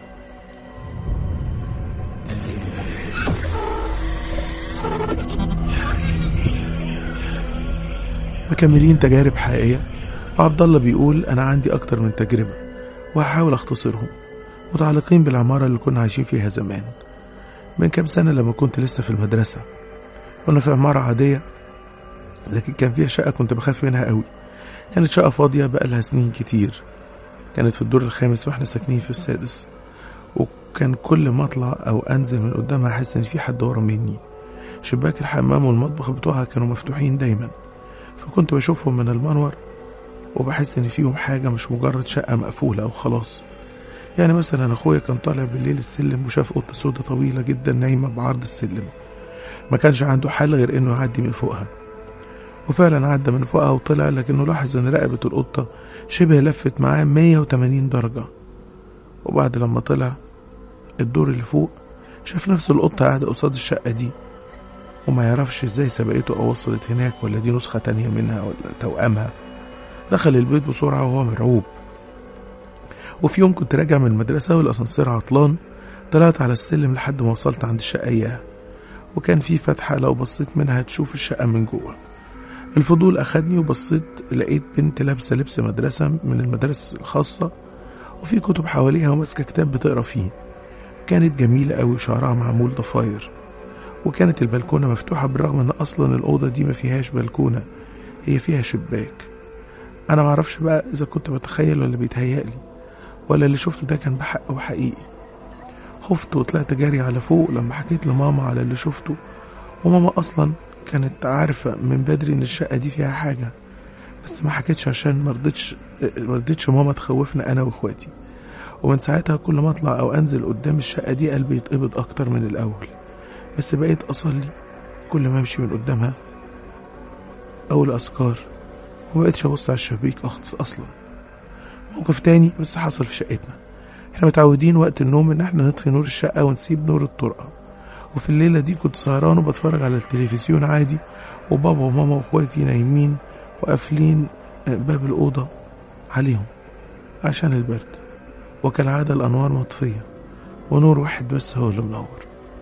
مكملين تجارب حقيقية وعبد الله بيقول أنا عندي أكتر من تجربة وهحاول أختصرهم متعلقين بالعمارة اللي كنا عايشين فيها زمان من كام سنة لما كنت لسه في المدرسة كنا في عمارة عادية لكن كان فيها شقة كنت بخاف منها قوي كانت شقة فاضية بقالها سنين كتير كانت في الدور الخامس واحنا ساكنين في السادس وكان كل ما اطلع او انزل من قدامها احس ان في حد ورا مني شباك الحمام والمطبخ بتوعها كانوا مفتوحين دايما فكنت بشوفهم من المنور وبحس ان فيهم حاجة مش مجرد شقة مقفولة او خلاص يعني مثلا اخويا كان طالع بالليل السلم وشاف قطة سودة طويلة جدا نايمة بعرض السلم ما كانش عنده حل غير انه يعدي من فوقها وفعلا عدى من فوقها وطلع لكنه لاحظ ان رقبة القطة شبه لفت معاه 180 درجة وبعد لما طلع الدور اللي فوق شاف نفس القطة قاعدة قصاد الشقة دي وما يعرفش ازاي سبقته او وصلت هناك ولا دي نسخة تانية منها ولا توأمها دخل البيت بسرعة وهو مرعوب وفي يوم كنت راجع من المدرسة والأسانسير عطلان طلعت على السلم لحد ما وصلت عند الشقة إياها وكان في فتحة لو بصيت منها تشوف الشقة من جوه الفضول أخدني وبصيت لقيت بنت لابسة لبس مدرسة من المدارس الخاصة وفي كتب حواليها وماسكة كتاب بتقرا فيه كانت جميلة أوي وشعرها معمول ضفاير وكانت البلكونة مفتوحة بالرغم إن أصلا الأوضة دي ما فيهاش بلكونة هي فيها شباك أنا معرفش بقى إذا كنت بتخيل ولا بيتهيألي ولا اللي شفته ده كان بحق وحقيقي خفت وطلعت جاري على فوق لما حكيت لماما على اللي شفته وماما أصلا كانت عارفة من بدري إن الشقة دي فيها حاجة بس ما حكيتش عشان مرضتش مرضتش ماما تخوفنا أنا وإخواتي ومن ساعتها كل ما أطلع أو أنزل قدام الشقة دي قلبي يتقبض أكتر من الأول بس بقيت أصلي كل ما أمشي من قدامها أول أذكار ومبقتش أبص على الشبابيك أصلا موقف تاني بس حصل في شقتنا احنا متعودين وقت النوم ان احنا نطفي نور الشقة ونسيب نور الطرقة وفي الليلة دي كنت سهران وبتفرج على التلفزيون عادي وبابا وماما واخواتي نايمين وقافلين باب الأوضة عليهم عشان البرد وكالعادة الأنوار مطفية ونور واحد بس هو اللي منور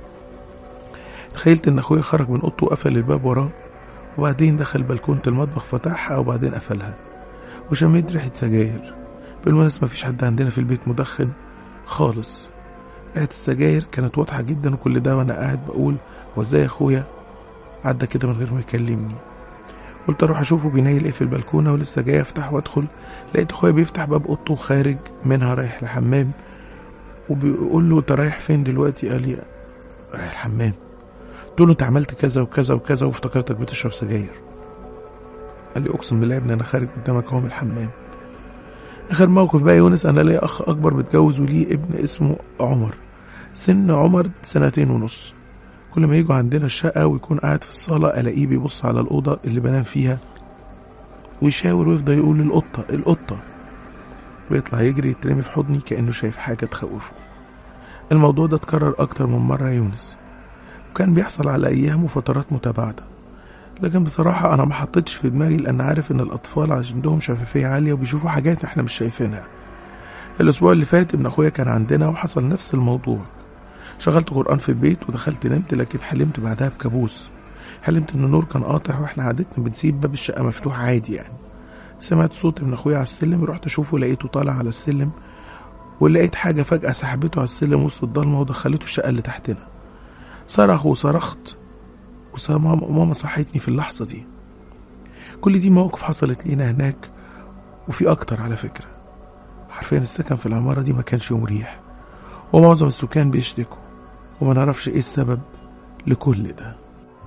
تخيلت إن أخويا خرج من أوضته وقفل الباب وراه وبعدين دخل بلكونة المطبخ فتحها وبعدين قفلها وشميت ريحة سجاير بالمناسبة مفيش حد عندنا في البيت مدخن خالص ريحة السجاير كانت واضحة جدا وكل ده وأنا قاعد بقول هو ازاي أخويا عدى كده من غير ما يكلمني قلت أروح أشوفه بينيل إيه في البلكونة ولسه جاي أفتح وأدخل لقيت أخويا بيفتح باب أوضته وخارج منها رايح الحمام وبيقول له أنت رايح فين دلوقتي قال لي رايح الحمام قلت له أنت عملت كذا وكذا وكذا وافتكرتك بتشرب سجاير قال لي أقسم بالله يا ابني أنا خارج قدامك أهو من الحمام اخر موقف بقى يونس انا ليا اخ اكبر متجوز وليه ابن اسمه عمر سن عمر سنتين ونص كل ما يجوا عندنا الشقة ويكون قاعد في الصالة ألاقيه بيبص على الأوضة اللي بنام فيها ويشاور ويفضل يقول القطة القطة ويطلع يجري يترمي في حضني كأنه شايف حاجة تخوفه الموضوع ده اتكرر أكتر من مرة يا يونس وكان بيحصل على أيام وفترات متباعدة لكن بصراحة أنا ما حطيتش في دماغي لأن عارف إن الأطفال عندهم شفافية عالية وبيشوفوا حاجات إحنا مش شايفينها الأسبوع اللي فات ابن أخويا كان عندنا وحصل نفس الموضوع شغلت قرآن في البيت ودخلت نمت لكن حلمت بعدها بكابوس حلمت إن النور كان قاطع وإحنا عادتنا بنسيب باب الشقة مفتوح عادي يعني سمعت صوت ابن أخويا على السلم رحت أشوفه لقيته طالع على السلم ولقيت حاجة فجأة سحبته على السلم وسط الضلمة ودخلته الشقة اللي تحتنا صرخ وصرخت وماما صحتني في اللحظة دي كل دي مواقف حصلت لينا هناك وفي أكتر على فكرة حرفيا السكن في العمارة دي ما كانش مريح ومعظم السكان بيشتكوا وما نعرفش ايه السبب لكل ده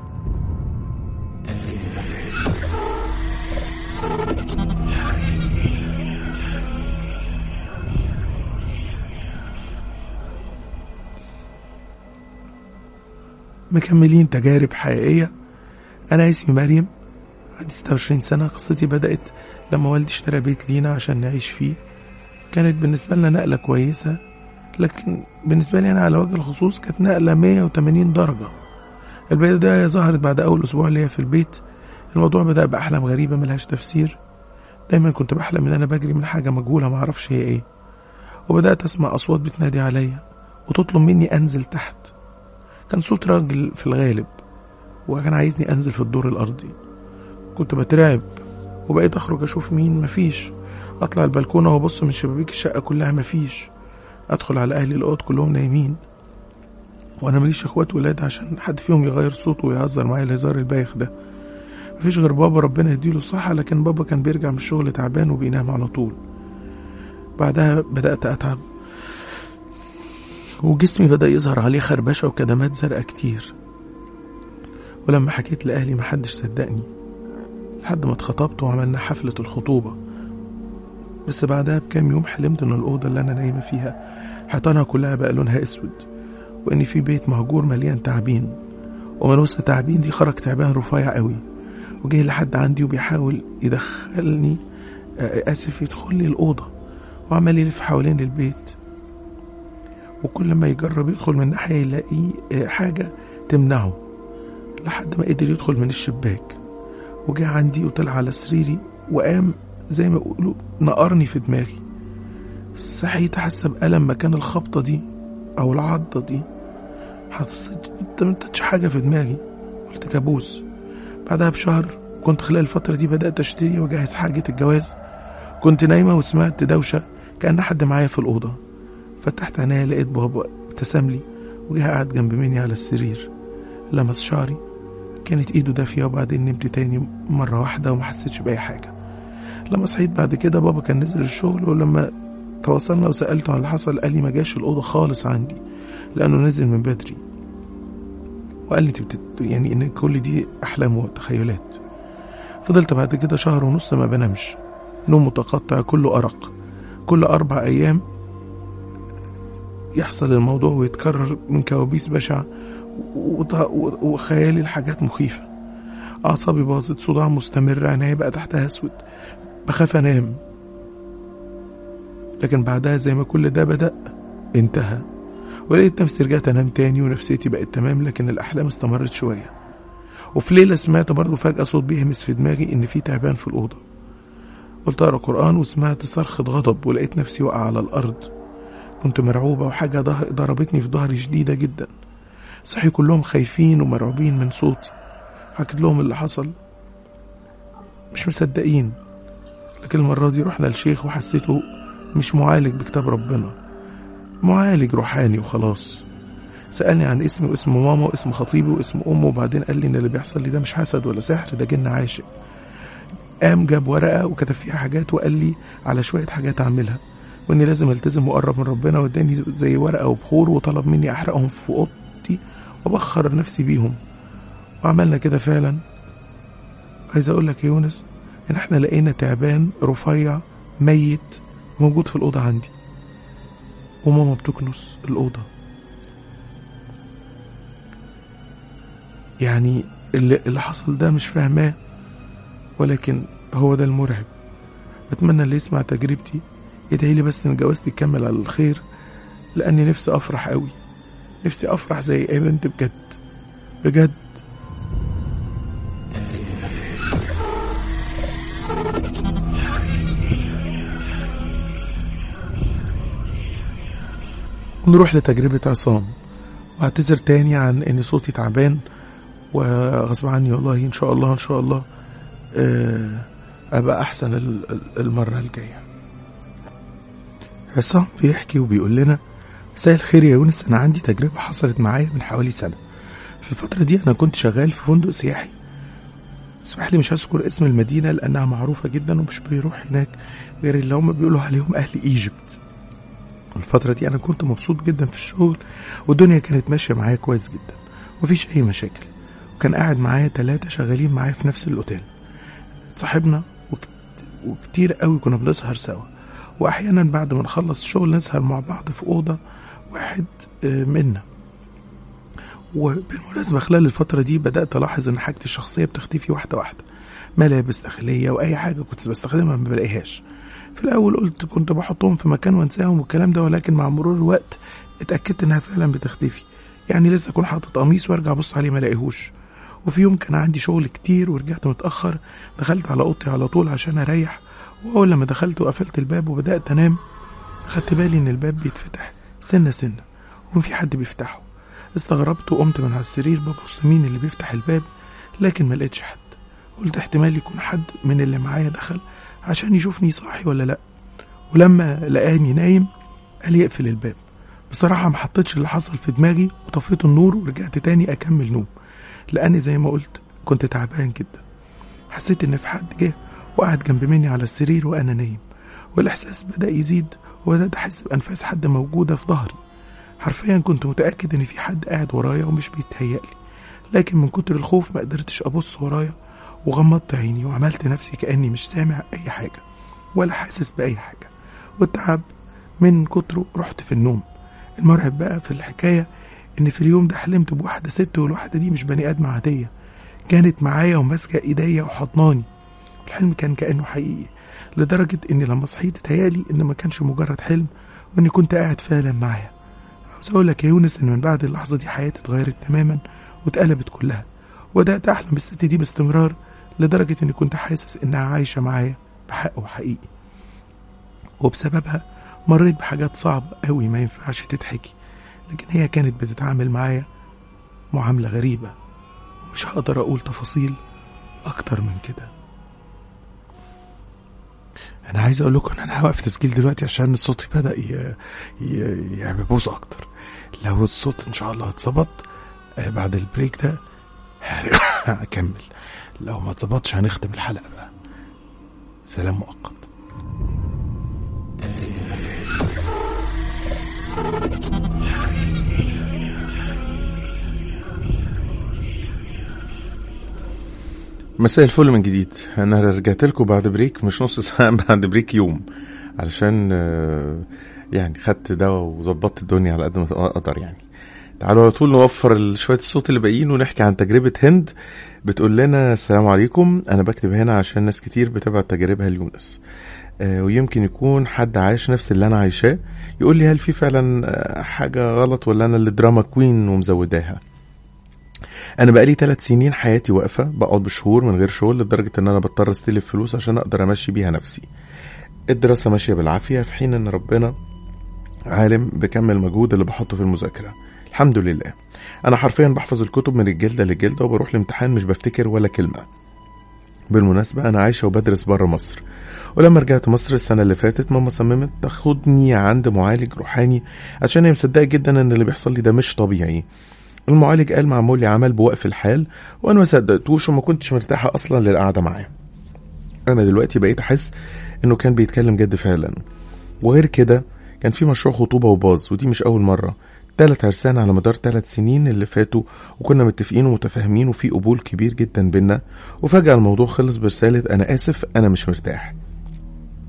مكملين تجارب حقيقية أنا اسمي مريم عندي 26 سنة قصتي بدأت لما والدي اشترى بيت لينا عشان نعيش فيه كانت بالنسبة لنا نقلة كويسة لكن بالنسبة لي أنا على وجه الخصوص كانت نقلة 180 درجة البيت ده ظهرت بعد أول أسبوع ليا في البيت الموضوع بدأ بأحلام غريبة ملهاش تفسير دايما كنت بحلم إن أنا بجري من حاجة مجهولة معرفش هي إيه وبدأت أسمع أصوات بتنادي عليا وتطلب مني أنزل تحت كان صوت راجل في الغالب وكان عايزني أنزل في الدور الأرضي كنت بترعب وبقيت أخرج أشوف مين مفيش أطلع البلكونة وأبص من شبابيك الشقة كلها مفيش أدخل على أهلي الأوض كلهم نايمين وأنا ماليش إخوات ولاد عشان حد فيهم يغير صوته ويهزر معايا الهزار البايخ ده مفيش غير بابا ربنا يديله الصحة لكن بابا كان بيرجع من الشغل تعبان وبينام على طول بعدها بدأت أتعب وجسمي بدأ يظهر عليه خربشة وكدمات زرقاء كتير ولما حكيت لأهلي محدش صدقني لحد ما اتخطبت وعملنا حفلة الخطوبة بس بعدها بكام يوم حلمت ان الأوضة اللي أنا نايمة فيها حيطانها كلها بقى لونها أسود وإن في بيت مهجور مليان تعابين ومن وسط التعابين دي خرج تعبان رفيع قوي وجه لحد عندي وبيحاول يدخلني آسف يدخل لي الأوضة وعمال يلف حوالين البيت وكل ما يجرب يدخل من ناحية يلاقي حاجة تمنعه لحد ما قدر يدخل من الشباك وجه عندي وطلع على سريري وقام زي ما يقولوا نقرني في دماغي صحيت حاسة بألم مكان الخبطة دي أو العضة دي حسيت متمتتش حاجة في دماغي قلت كابوس بعدها بشهر كنت خلال الفترة دي بدأت أشتري وأجهز حاجة الجواز كنت نايمة وسمعت دوشة كأن حد معايا في الأوضة فتحت عينيا لقيت بابا ابتسم لي وجه قعد جنب مني على السرير لمس شعري كانت ايده دافية وبعدين نمت تاني مرة واحدة وما حسيتش بأي حاجة لما صحيت بعد كده بابا كان نزل الشغل ولما تواصلنا وسألته عن اللي حصل قال لي ما جاش الأوضة خالص عندي لأنه نزل من بدري وقال لي بتت... يعني إن كل دي أحلام وتخيلات فضلت بعد كده شهر ونص ما بنامش نوم متقطع كله أرق كل أربع أيام يحصل الموضوع ويتكرر من كوابيس بشعة وخيالي الحاجات مخيفة أعصابي باظت صداع مستمر عينيا بقى تحتها أسود بخاف أنام لكن بعدها زي ما كل ده بدأ انتهى ولقيت نفسي رجعت أنام تاني ونفسيتي بقت تمام لكن الأحلام استمرت شوية وفي ليلة سمعت برضه فجأة صوت بيهمس في دماغي إن في تعبان في الأوضة قلت أقرأ قرآن وسمعت صرخة غضب ولقيت نفسي واقعة على الأرض كنت مرعوبة وحاجة ضربتني في ظهري شديدة جدا صحي كلهم خايفين ومرعوبين من صوتي حكيت لهم اللي حصل مش مصدقين لكن المرة دي رحنا للشيخ وحسيته مش معالج بكتاب ربنا معالج روحاني وخلاص سألني عن اسمي واسم ماما واسم خطيبي واسم أمه وبعدين قال لي إن اللي بيحصل لي ده مش حسد ولا سحر ده جن عاشق قام جاب ورقة وكتب فيها حاجات وقال لي على شوية حاجات أعملها وإني لازم ألتزم وأقرب من ربنا وإداني زي ورقة وبخور وطلب مني أحرقهم في أوضتي وأبخر نفسي بيهم وعملنا كده فعلا عايز أقول لك يا يونس إن إحنا لقينا تعبان رفيع ميت موجود في الأوضة عندي وماما بتكنس الأوضة يعني اللي, اللي حصل ده مش فاهماه ولكن هو ده المرعب بتمنى اللي يسمع تجربتي يدعي لي بس ان جوازتي تكمل على الخير لاني نفسي افرح قوي نفسي افرح زي اي بنت بجد بجد نروح لتجربة عصام واعتذر تاني عن اني صوتي تعبان وغصب عني والله ان شاء الله ان شاء الله آه، ابقى احسن ال- ال- المرة الجاية عصام بيحكي وبيقول لنا مساء الخير يا يونس انا عندي تجربة حصلت معايا من حوالي سنة في الفترة دي انا كنت شغال في فندق سياحي اسمح لي مش هذكر اسم المدينة لأنها معروفة جدا ومش بيروح هناك غير اللي هم بيقولوا عليهم أهل إيجيبت الفترة دي أنا كنت مبسوط جدا في الشغل والدنيا كانت ماشية معايا كويس جدا مفيش أي مشاكل وكان قاعد معايا ثلاثة شغالين معايا في نفس الأوتيل صاحبنا وكت... وكتير قوي كنا بنسهر سوا وأحيانا بعد ما نخلص الشغل نسهر مع بعض في أوضة واحد آه، منا وبالمناسبة خلال الفترة دي بدأت ألاحظ إن حاجتي الشخصية بتختفي واحدة واحدة ملابس داخلية وأي حاجة كنت بستخدمها ما بلاقيهاش في الأول قلت كنت بحطهم في مكان وانساهم والكلام ده ولكن مع مرور الوقت اتأكدت إنها فعلا بتختفي يعني لسه أكون حاطط قميص وأرجع أبص عليه ما الاقيهوش وفي يوم كان عندي شغل كتير ورجعت متأخر دخلت على أوضتي على طول عشان أريح وأول لما دخلت وقفلت الباب وبدأت أنام خدت بالي إن الباب بيتفتح سنة سنة وفي حد بيفتحه استغربت وقمت من على السرير ببص مين اللي بيفتح الباب لكن ما لقيتش حد قلت احتمال يكون حد من اللي معايا دخل عشان يشوفني صاحي ولا لا ولما لقاني نايم قال لي اقفل الباب بصراحة ما حطيتش اللي حصل في دماغي وطفيت النور ورجعت تاني أكمل نوم لأني زي ما قلت كنت تعبان جدا حسيت إن في حد جه وقعد جنب مني على السرير وأنا نايم والإحساس بدأ يزيد وبدأت أحس بأنفاس حد موجودة في ظهري حرفيا كنت متأكد إن في حد قاعد ورايا ومش بيتهيألي لكن من كتر الخوف ما قدرتش أبص ورايا وغمضت عيني وعملت نفسي كأني مش سامع أي حاجة ولا حاسس بأي حاجة والتعب من كتره رحت في النوم المرعب بقى في الحكاية إن في اليوم ده حلمت بواحدة ست والواحدة دي مش بني آدم عادية كانت معايا وماسكة إيديا وحضناني الحلم كان كأنه حقيقي لدرجة إني لما صحيت اتهيألي إن ما كانش مجرد حلم وإني كنت قاعد فعلا معاها عاوز أقول لك يا يونس إن من بعد اللحظة دي حياتي اتغيرت تماما واتقلبت كلها وبدأت أحلم بالست دي باستمرار لدرجة إني كنت حاسس إنها عايشة معايا بحق وحقيقي وبسببها مريت بحاجات صعبة أوي ما ينفعش تتحكي لكن هي كانت بتتعامل معايا معاملة غريبة ومش هقدر أقول تفاصيل أكتر من كده أنا عايز أقول لكم إن أنا هوقف تسجيل دلوقتي عشان صوتي بدأ ي... ي... يبوظ أكتر لو الصوت إن شاء الله اتظبط آه، بعد البريك ده هكمل لو ما اتظبطش هنختم الحلقة بقى سلام مؤقت مساء الفل من جديد انا رجعت لكم بعد بريك مش نص ساعه بعد بريك يوم علشان آه، يعني خدت دواء وظبطت الدنيا على قد ما اقدر يعني تعالوا على طول نوفر ال- شويه الصوت اللي باقيين ونحكي عن تجربه هند بتقول لنا السلام عليكم انا بكتب هنا عشان ناس كتير بتابع تجاربها ليونس آه، ويمكن يكون حد عايش نفس اللي انا عايشاه يقول لي هل في فعلا آه، حاجه غلط ولا انا اللي دراما كوين ومزوداها انا بقالي ثلاث سنين حياتي واقفه بقعد بالشهور من غير شغل لدرجه ان انا بضطر استلف فلوس عشان اقدر امشي بيها نفسي الدراسه ماشيه بالعافيه في حين ان ربنا عالم بكم المجهود اللي بحطه في المذاكره الحمد لله انا حرفيا بحفظ الكتب من الجلده للجلده وبروح الامتحان مش بفتكر ولا كلمه بالمناسبة أنا عايشة وبدرس برا مصر ولما رجعت مصر السنة اللي فاتت ماما صممت تاخدني عند معالج روحاني عشان هي مصدقة جدا إن اللي بيحصل لي ده مش طبيعي المعالج قال معمول لي عمل بوقف الحال وانا ما صدقتوش وما كنتش مرتاحه اصلا للقعده معاه انا دلوقتي بقيت احس انه كان بيتكلم جد فعلا وغير كده كان في مشروع خطوبه وباظ ودي مش اول مره تلات عرسان على مدار ثلاث سنين اللي فاتوا وكنا متفقين ومتفاهمين وفي قبول كبير جدا بينا وفجأة الموضوع خلص برسالة أنا آسف أنا مش مرتاح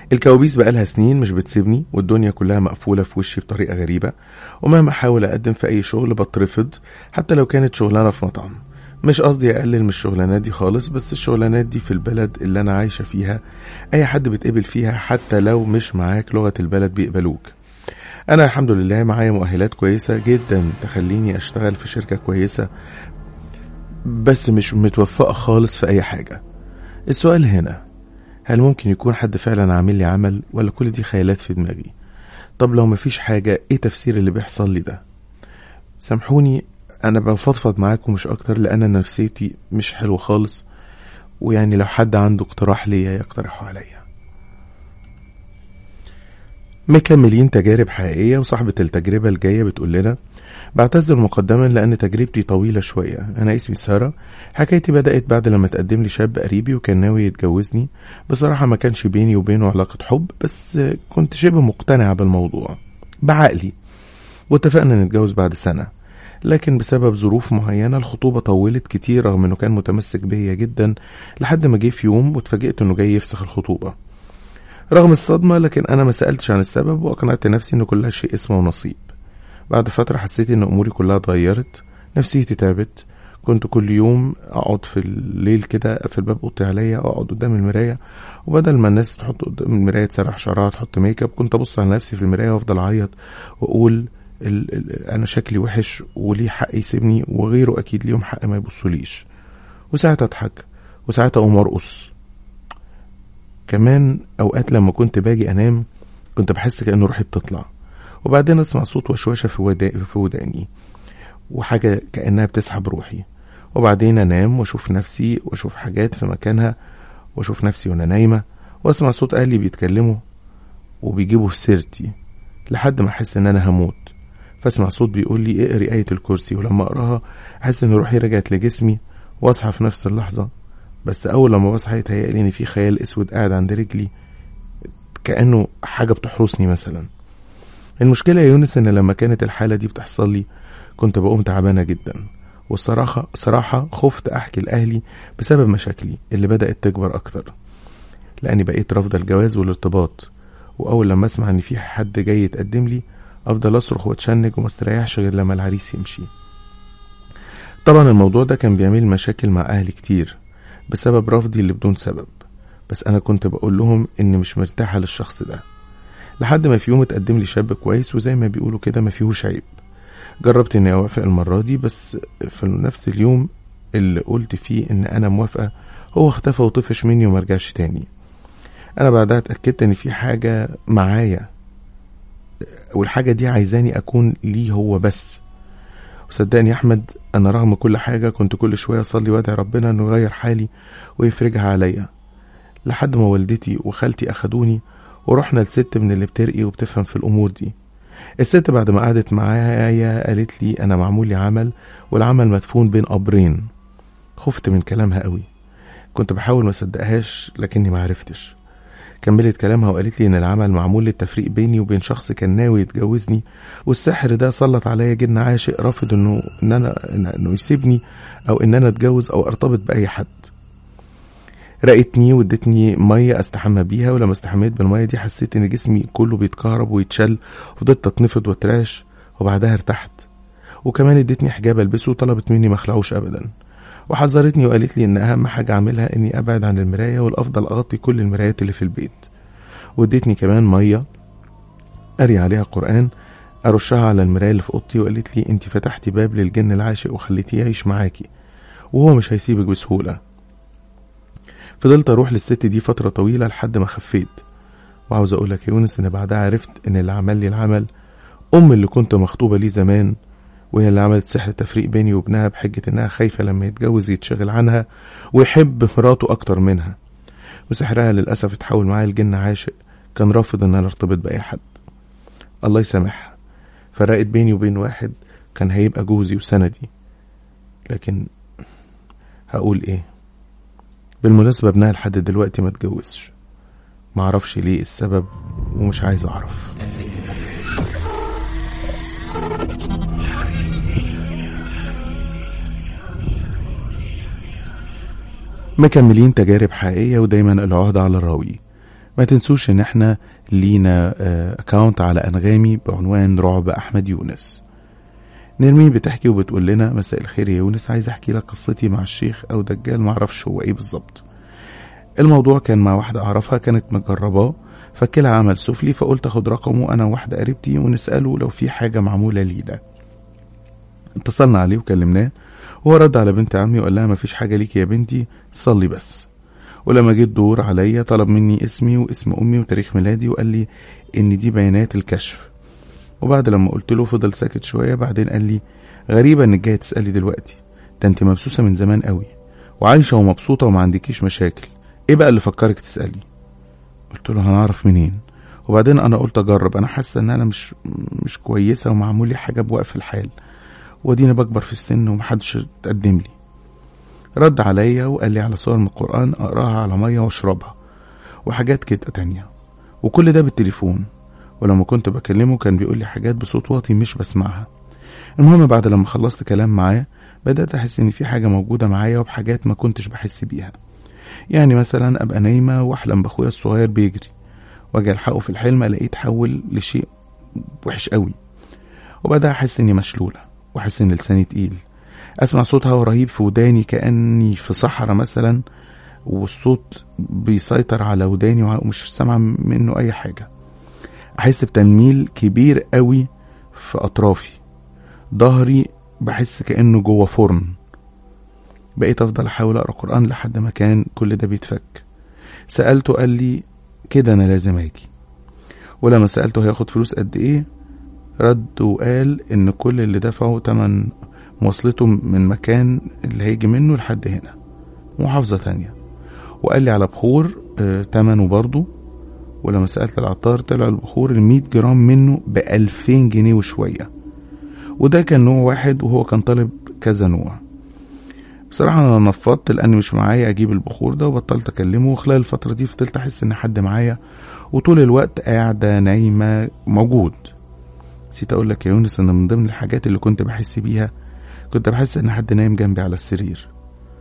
الكوابيس بقالها سنين مش بتسيبني والدنيا كلها مقفولة في وشي بطريقة غريبة ومهما أحاول أقدم في أي شغل بترفض حتى لو كانت شغلانة في مطعم مش قصدي أقلل من الشغلانات دي خالص بس الشغلانات دي في البلد اللي أنا عايشة فيها أي حد بتقبل فيها حتى لو مش معاك لغة البلد بيقبلوك أنا الحمد لله معايا مؤهلات كويسة جدا تخليني أشتغل في شركة كويسة بس مش متوفقة خالص في أي حاجة السؤال هنا هل ممكن يكون حد فعلا عامل لي عمل ولا كل دي خيالات في دماغي طب لو مفيش حاجة ايه تفسير اللي بيحصل لي ده سامحوني انا بفضفض معاكم مش اكتر لان نفسيتي مش حلوة خالص ويعني لو حد عنده اقتراح ليا يقترحه عليا مكملين تجارب حقيقية وصاحبة التجربة الجاية بتقول لنا بعتذر مقدما لأن تجربتي طويلة شوية أنا اسمي سارة حكايتي بدأت بعد لما تقدم لي شاب قريبي وكان ناوي يتجوزني بصراحة ما كانش بيني وبينه علاقة حب بس كنت شبه مقتنعة بالموضوع بعقلي واتفقنا نتجوز بعد سنة لكن بسبب ظروف معينة الخطوبة طولت كتير رغم انه كان متمسك بيا جدا لحد ما جه في يوم واتفاجئت انه جاي يفسخ الخطوبة رغم الصدمة لكن انا ما سألتش عن السبب واقنعت نفسي ان كل شيء اسمه ونصيب بعد فترة حسيت ان اموري كلها اتغيرت نفسيتي تعبت كنت كل يوم اقعد في الليل كده اقفل باب اوضتي عليا اقعد قدام المرايه وبدل ما الناس تحط قدام المرايه تسرح شعرها تحط ميك اب كنت ابص على نفسي في المرايه وافضل اعيط واقول ال ال انا شكلي وحش وليه حق يسيبني وغيره اكيد ليهم حق ما يبصوليش وساعات اضحك وساعات اقوم ارقص كمان اوقات لما كنت باجي انام كنت بحس كأن روحي بتطلع وبعدين اسمع صوت وشوشة في, ودا... في وداني وحاجة كأنها بتسحب روحي وبعدين انام واشوف نفسي واشوف حاجات في مكانها واشوف نفسي وانا نايمة واسمع صوت اهلي بيتكلموا وبيجيبوا في سيرتي لحد ما احس ان انا هموت فاسمع صوت بيقول لي اقري آية الكرسي ولما اقراها احس ان روحي رجعت لجسمي واصحى في نفس اللحظة بس اول لما بصحى يتهيألي ان في خيال اسود قاعد عند رجلي كأنه حاجة بتحرسني مثلا المشكلة يا يونس ان لما كانت الحالة دي بتحصل لي كنت بقوم تعبانة جدا والصراحة صراحة خفت أحكي لأهلي بسبب مشاكلي اللي بدأت تكبر أكتر لأني بقيت رافضة الجواز والارتباط وأول لما أسمع إن في حد جاي يتقدم لي أفضل أصرخ وأتشنج وما استريحش غير لما العريس يمشي طبعا الموضوع ده كان بيعمل مشاكل مع أهلي كتير بسبب رفضي اللي بدون سبب بس أنا كنت بقول لهم إني مش مرتاحة للشخص ده لحد ما في يوم اتقدم لي شاب كويس وزي ما بيقولوا كده ما فيهوش عيب جربت اني اوافق المرة دي بس في نفس اليوم اللي قلت فيه ان انا موافقة هو اختفى وطفش مني ومرجعش تاني انا بعدها اتأكدت ان في حاجة معايا والحاجة دي عايزاني اكون ليه هو بس وصدقني يا احمد انا رغم كل حاجة كنت كل شوية اصلي وادعي ربنا انه يغير حالي ويفرجها عليا لحد ما والدتي وخالتي اخدوني ورحنا لست من اللي بترقي وبتفهم في الامور دي الست بعد ما قعدت معايا قالت لي انا معمول لي عمل والعمل مدفون بين قبرين خفت من كلامها قوي كنت بحاول ما صدقهاش لكني ما عرفتش كملت كلامها وقالت لي ان العمل معمول للتفريق بيني وبين شخص كان ناوي يتجوزني والسحر ده سلط عليا جن عاشق رافض انه ان انا انه يسيبني او ان انا اتجوز او ارتبط باي حد رقتني وادتني ميه استحمى بيها ولما استحميت بالميه دي حسيت ان جسمي كله بيتكهرب ويتشل وفضلت اتنفض واترعش وبعدها ارتحت وكمان ادتني حجاب البسه وطلبت مني مخلعوش ابدا وحذرتني وقالت لي ان اهم حاجه اعملها اني ابعد عن المرايه والافضل اغطي كل المرايات اللي في البيت وادتني كمان ميه اري عليها قران ارشها على المرايه اللي في اوضتي وقالت لي انت فتحتي باب للجن العاشق وخليتيه يعيش معاكي وهو مش هيسيبك بسهوله فضلت اروح للست دي فتره طويله لحد ما خفيت وعاوز اقول لك يا يونس ان بعدها عرفت ان اللي عمل لي العمل ام اللي كنت مخطوبه ليه زمان وهي اللي عملت سحر تفريق بيني وابنها بحجه انها خايفه لما يتجوز يتشغل عنها ويحب مراته اكتر منها وسحرها للاسف اتحول معايا لجن عاشق كان رافض ان انا ارتبط باي حد الله يسامحها فرقت بيني وبين واحد كان هيبقى جوزي وسندي لكن هقول ايه بالمناسبة ابنها لحد دلوقتي ما اتجوزش معرفش ليه السبب ومش عايز اعرف مكملين تجارب حقيقية ودايما العهدة على الراوي ما تنسوش ان احنا لينا اكاونت على انغامي بعنوان رعب احمد يونس نرمين بتحكي وبتقول لنا مساء الخير يا يونس عايز احكي لك قصتي مع الشيخ او دجال معرفش هو ايه بالظبط الموضوع كان مع واحدة اعرفها كانت مجرباه فكلها عمل سفلي فقلت اخد رقمه انا وواحدة قريبتي ونسأله لو في حاجة معمولة لينا اتصلنا عليه وكلمناه وهو رد على بنت عمي وقال لها مفيش حاجة ليكي يا بنتي صلي بس ولما جيت دور عليا طلب مني اسمي واسم امي وتاريخ ميلادي وقال لي ان دي بيانات الكشف وبعد لما قلت له فضل ساكت شويه بعدين قال لي غريبه انك جايه تسالي دلوقتي ده انت مبسوسه من زمان قوي وعايشه ومبسوطه وما عندكيش مشاكل ايه بقى اللي فكرك تسالي قلت له هنعرف منين وبعدين انا قلت اجرب انا حاسه ان انا مش مش كويسه ومعمول لي حاجه بوقف الحال واديني بكبر في السن ومحدش تقدم لي رد عليا وقال لي على صور من القرآن أقراها على مية واشربها وحاجات كده تانية وكل ده بالتليفون ولما كنت بكلمه كان بيقول لي حاجات بصوت واطي مش بسمعها المهم بعد لما خلصت كلام معاه بدأت أحس إن في حاجة موجودة معايا وبحاجات ما كنتش بحس بيها يعني مثلا أبقى نايمة وأحلم بأخويا الصغير بيجري وأجي ألحقه في الحلم ألاقيه اتحول لشيء وحش قوي وبدأ أحس إني مشلولة وأحس إن لساني تقيل اسمع صوت هوا رهيب في وداني كاني في صحراء مثلا والصوت بيسيطر على وداني ومش سامع منه اي حاجه احس بتنميل كبير قوي في اطرافي ظهري بحس كانه جوه فرن بقيت افضل احاول اقرا قران لحد ما كان كل ده بيتفك سالته قال لي كده انا لازم اجي ولما سالته هياخد فلوس قد ايه رد وقال ان كل اللي دفعه تمن مواصلته من مكان اللي هيجي منه لحد هنا محافظة تانية وقال لي على بخور آه تمنه برضه ولما سألت العطار طلع البخور المية جرام منه بألفين جنيه وشوية وده كان نوع واحد وهو كان طالب كذا نوع بصراحة أنا نفضت لأني مش معايا أجيب البخور ده وبطلت أكلمه وخلال الفترة دي فضلت أحس إن حد معايا وطول الوقت قاعدة نايمة موجود نسيت أقول لك يا يونس إن من ضمن الحاجات اللي كنت بحس بيها كنت بحس ان حد نايم جنبي على السرير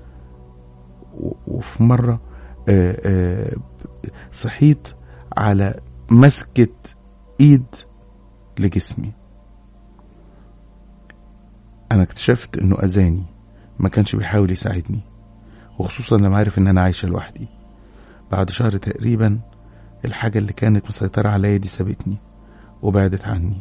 وفي مرة آآ آآ صحيت على مسكة ايد لجسمي انا اكتشفت انه اذاني ما كانش بيحاول يساعدني وخصوصا لما عارف ان انا عايشة لوحدي بعد شهر تقريبا الحاجة اللي كانت مسيطرة عليا دي سابتني وبعدت عني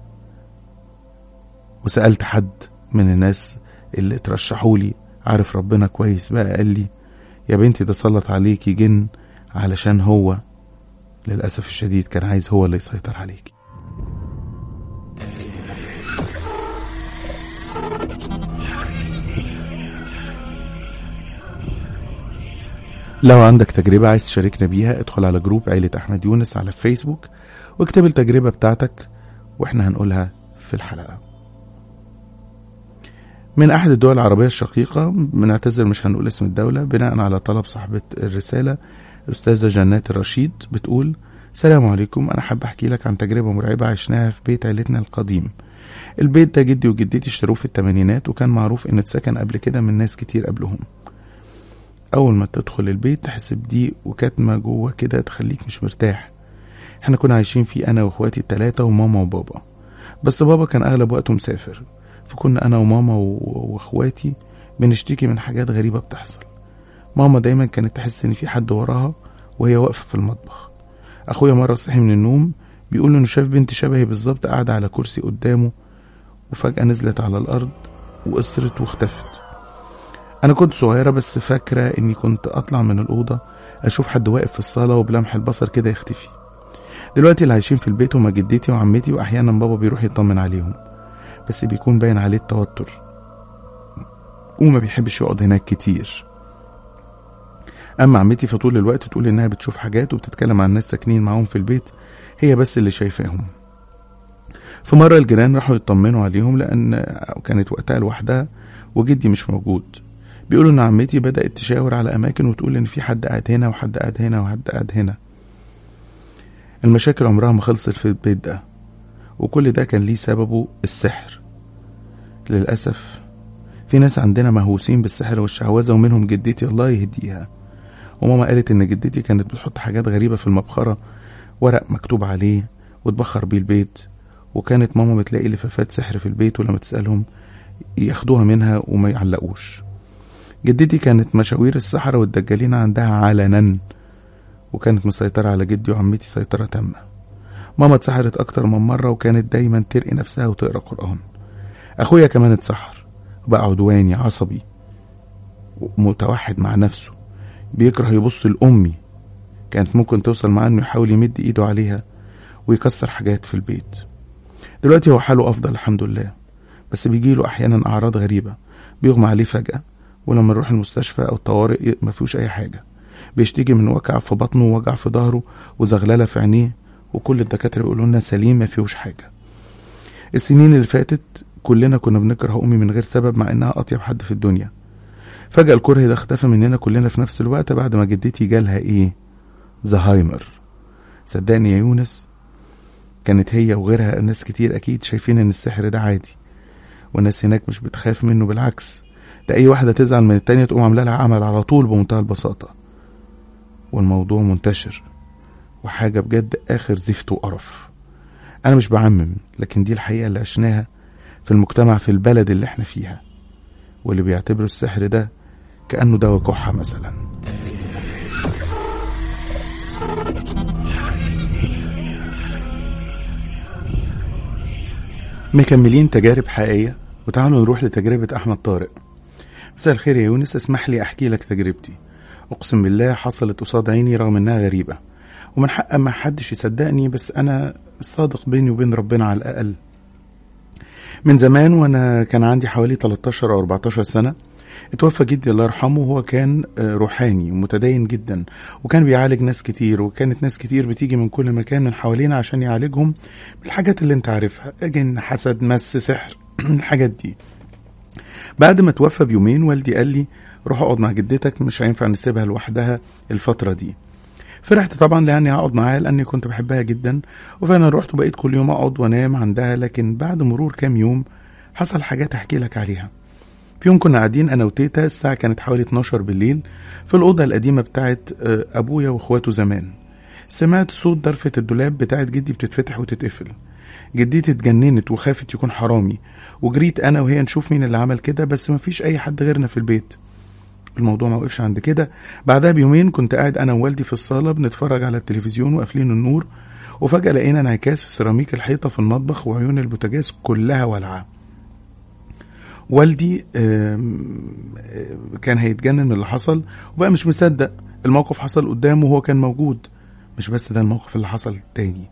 وسألت حد من الناس اللي ترشحوا لي عارف ربنا كويس بقى قال لي يا بنتي ده سلط عليكي جن علشان هو للأسف الشديد كان عايز هو اللي يسيطر عليكي لو عندك تجربة عايز تشاركنا بيها ادخل على جروب عيلة أحمد يونس على فيسبوك واكتب التجربة بتاعتك واحنا هنقولها في الحلقة من أحد الدول العربية الشقيقة بنعتذر مش هنقول اسم الدولة بناء على طلب صاحبة الرسالة الأستاذة جنات الرشيد بتقول السلام عليكم أنا حابة أحكي لك عن تجربة مرعبة عشناها في بيت عيلتنا القديم البيت ده جدي وجدتي اشتروه في الثمانينات وكان معروف إنه اتسكن قبل كده من ناس كتير قبلهم أول ما تدخل البيت تحس بضيق وكتمة جوه كده تخليك مش مرتاح احنا كنا عايشين فيه أنا وإخواتي التلاتة وماما وبابا بس بابا كان أغلب وقته مسافر فكنا أنا وماما وإخواتي بنشتكي من حاجات غريبة بتحصل ماما دايما كانت تحس إن في حد وراها وهي واقفة في المطبخ أخويا مرة صحي من النوم بيقول إنه شاف بنت شبهي بالظبط قاعدة على كرسي قدامه وفجأة نزلت على الأرض وقصرت واختفت أنا كنت صغيرة بس فاكرة إني كنت أطلع من الأوضة أشوف حد واقف في الصالة وبلمح البصر كده يختفي دلوقتي اللي عايشين في البيت هما جدتي وعمتي وأحيانا بابا بيروح يطمن عليهم بس بيكون باين عليه التوتر وما بيحبش يقعد هناك كتير أما عمتي فطول الوقت تقول إنها بتشوف حاجات وبتتكلم عن ناس ساكنين معاهم في البيت هي بس اللي شايفاهم في مرة الجيران راحوا يطمنوا عليهم لأن كانت وقتها لوحدها وجدي مش موجود بيقولوا إن عمتي بدأت تشاور على أماكن وتقول إن في حد قاعد هنا وحد قاعد هنا وحد قاعد هنا المشاكل عمرها ما خلصت في البيت ده وكل ده كان ليه سببه السحر للأسف في ناس عندنا مهووسين بالسحر والشعوذة ومنهم جدتي الله يهديها وماما قالت ان جدتي كانت بتحط حاجات غريبة في المبخرة ورق مكتوب عليه وتبخر بيه البيت وكانت ماما بتلاقي لفافات سحر في البيت ولما تسألهم ياخدوها منها وما يعلقوش جدتي كانت مشاوير السحرة والدجالين عندها علنا وكانت مسيطرة على جدي وعمتي سيطرة تامة ماما اتسحرت أكتر من مرة وكانت دايما ترقي نفسها وتقرأ قرآن أخويا كمان اتسحر بقى عدواني عصبي متوحد مع نفسه بيكره يبص لأمي كانت ممكن توصل معاه إنه يحاول يمد إيده عليها ويكسر حاجات في البيت دلوقتي هو حاله أفضل الحمد لله بس بيجيله أحيانا أعراض غريبة بيغمى عليه فجأة ولما نروح المستشفى أو الطوارئ ما فيهوش أي حاجة بيشتكي من وجع في بطنه ووجع في ظهره وزغللة في عينيه وكل الدكاترة يقولوا لنا سليم ما فيهوش حاجة السنين اللي فاتت كلنا كنا بنكره أمي من غير سبب مع إنها أطيب حد في الدنيا فجأة الكره ده اختفى مننا كلنا في نفس الوقت بعد ما جدتي جالها إيه زهايمر صدقني يا يونس كانت هي وغيرها ناس كتير أكيد شايفين إن السحر ده عادي والناس هناك مش بتخاف منه بالعكس ده أي واحدة تزعل من التانية تقوم عاملة لها عمل على طول بمنتهى البساطة والموضوع منتشر وحاجة بجد آخر زفت وقرف أنا مش بعمم لكن دي الحقيقة اللي عشناها في المجتمع في البلد اللي احنا فيها واللي بيعتبروا السحر ده كأنه دواء كحة مثلا مكملين تجارب حقيقية وتعالوا نروح لتجربة أحمد طارق مساء الخير يا يونس اسمح لي أحكي لك تجربتي أقسم بالله حصلت قصاد عيني رغم إنها غريبة ومن حق ما حدش يصدقني بس أنا صادق بيني وبين ربنا على الأقل من زمان وأنا كان عندي حوالي 13 أو 14 سنة اتوفى جدي الله يرحمه وهو كان روحاني ومتدين جدا وكان بيعالج ناس كتير وكانت ناس كتير بتيجي من كل مكان من حوالينا عشان يعالجهم بالحاجات اللي انت عارفها جن حسد مس سحر الحاجات دي بعد ما توفى بيومين والدي قال لي روح اقعد مع جدتك مش هينفع نسيبها لوحدها الفترة دي فرحت طبعا لاني هقعد معاها لاني كنت بحبها جدا وفعلا رحت وبقيت كل يوم اقعد وانام عندها لكن بعد مرور كام يوم حصل حاجات احكي لك عليها في يوم كنا قاعدين انا وتيتا الساعه كانت حوالي 12 بالليل في الاوضه القديمه بتاعت ابويا واخواته زمان سمعت صوت ضرفه الدولاب بتاعت جدي بتتفتح وتتقفل جدتي اتجننت وخافت يكون حرامي وجريت انا وهي نشوف مين اللي عمل كده بس مفيش اي حد غيرنا في البيت الموضوع ما وقفش عند كده بعدها بيومين كنت قاعد انا ووالدي في الصاله بنتفرج على التلفزيون وقافلين النور وفجاه لقينا انعكاس في سيراميك الحيطه في المطبخ وعيون البوتاجاز كلها والعه والدي كان هيتجنن من اللي حصل وبقى مش مصدق الموقف حصل قدامه وهو كان موجود مش بس ده الموقف اللي حصل تاني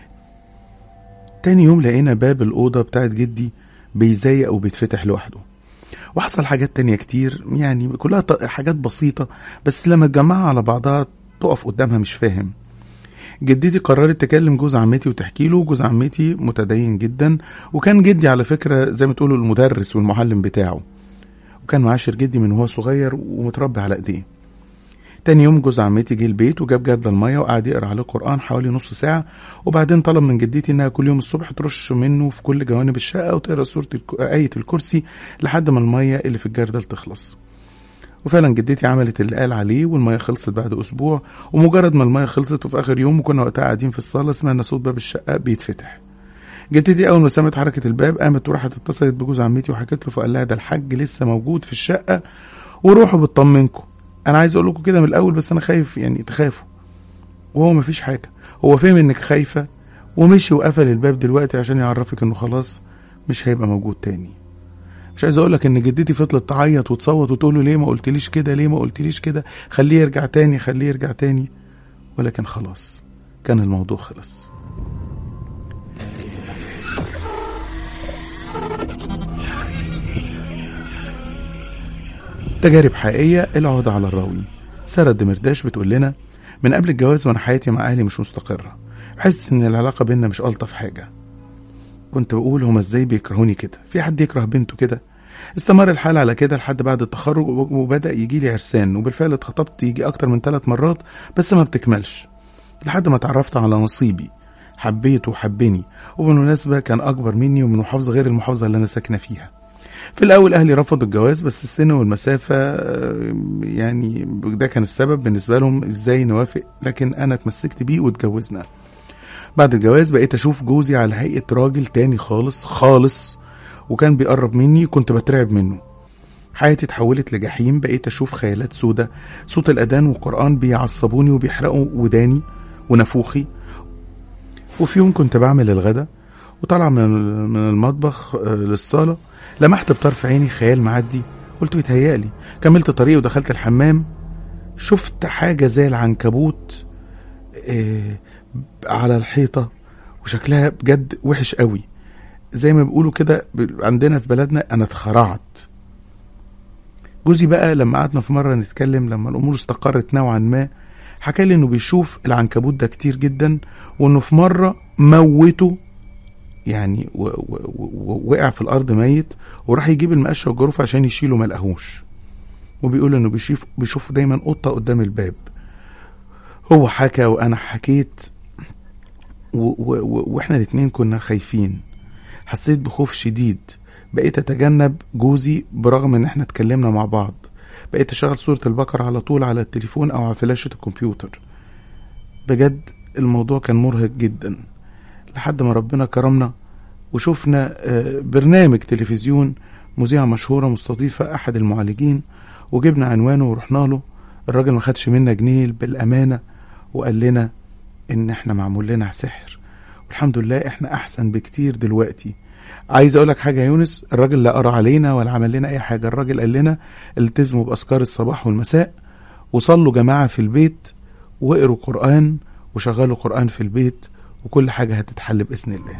تاني يوم لقينا باب الأوضة بتاعت جدي بيزيق وبيتفتح لوحده وحصل حاجات تانية كتير يعني كلها حاجات بسيطة بس لما تجمعها على بعضها تقف قدامها مش فاهم جدتي قررت تكلم جوز عمتي وتحكي له جوز عمتي متدين جدا وكان جدي على فكرة زي ما تقولوا المدرس والمعلم بتاعه وكان معاشر جدي من وهو صغير ومتربي على ايديه تاني يوم جوز عمتي جه البيت وجاب جردل المية وقعد يقرا عليه قرآن حوالي نص ساعة وبعدين طلب من جدتي انها كل يوم الصبح ترش منه في كل جوانب الشقة وتقرا سورة آية الكرسي لحد ما المية اللي في الجردل تخلص وفعلا جدتي عملت اللي قال عليه والميه خلصت بعد اسبوع ومجرد ما الميه خلصت وفي اخر يوم وكنا وقتها قاعدين في الصاله سمعنا صوت باب الشقه بيتفتح جدتي اول ما سمعت حركه الباب قامت وراحت اتصلت بجوز عمتي وحكت له فقال لها ده الحاج لسه موجود في الشقه وروحوا بتطمنكم انا عايز اقول لكم كده من الاول بس انا خايف يعني تخافوا وهو مفيش حاجه هو فهم انك خايفه ومشي وقفل الباب دلوقتي عشان يعرفك انه خلاص مش هيبقى موجود تاني مش عايز اقول لك ان جدتي فضلت تعيط وتصوت وتقول له ليه ما قلتليش كده ليه ما قلتليش كده خليه يرجع تاني خليه يرجع تاني ولكن خلاص كان الموضوع خلص تجارب حقيقية العهدة على الراوي سارة الدمرداش بتقول لنا من قبل الجواز وانا حياتي مع اهلي مش مستقرة بحس ان العلاقة بينا مش ألطف حاجة كنت بقول هما ازاي بيكرهوني كده في حد يكره بنته كده استمر الحال على كده لحد بعد التخرج وبدأ يجي لي عرسان وبالفعل اتخطبت يجي أكتر من ثلاث مرات بس ما بتكملش لحد ما اتعرفت على نصيبي حبيته وحبني وبالمناسبة كان أكبر مني ومن محافظة غير المحافظة اللي أنا ساكنة فيها في الاول اهلي رفضوا الجواز بس السن والمسافه آه، يعني ده كان السبب بالنسبه لهم ازاي نوافق لكن انا اتمسكت بيه واتجوزنا بعد الجواز بقيت اشوف جوزي على هيئه راجل تاني خالص خالص وكان بيقرب مني كنت بترعب منه حياتي اتحولت لجحيم بقيت اشوف خيالات سودة صوت الاذان والقران بيعصبوني وبيحرقوا وداني ونافوخي وفي يوم كنت بعمل الغدا وطالع من من المطبخ آه، للصاله لمحت بطرف عيني خيال معدي قلت بيتهيألي كملت طريقي ودخلت الحمام شفت حاجه زي العنكبوت آه، على الحيطه وشكلها بجد وحش قوي زي ما بيقولوا كده ب- عندنا في بلدنا انا اتخرعت جوزي بقى لما قعدنا في مره نتكلم لما الامور استقرت نوعا ما حكى لي انه بيشوف العنكبوت ده كتير جدا وانه في مره موته يعني و- و- و- وقع في الارض ميت وراح يجيب المقشه والجروف عشان يشيله ما لقاهوش وبيقول انه بيشوف بيشوف دايما قطه قدام الباب هو حكى وانا حكيت و و و واحنا الاتنين كنا خايفين حسيت بخوف شديد بقيت اتجنب جوزي برغم ان احنا اتكلمنا مع بعض بقيت اشغل صورة البقرة على طول على التليفون او على فلاشة الكمبيوتر بجد الموضوع كان مرهق جدا لحد ما ربنا كرمنا وشفنا آه، برنامج تلفزيون مذيعة مشهورة مستضيفة أحد المعالجين وجبنا عنوانه ورحنا له الراجل ما خدش منا جنيه بالأمانة وقال لنا إن إحنا معمول لنا سحر والحمد لله إحنا أحسن بكتير دلوقتي عايز أقول لك حاجة يا يونس الراجل لا قرا علينا ولا عمل لنا أي حاجة الراجل قال لنا التزموا بأذكار الصباح والمساء وصلوا جماعة في البيت واقروا قرآن وشغلوا قرآن في البيت وكل حاجة هتتحل بإذن الله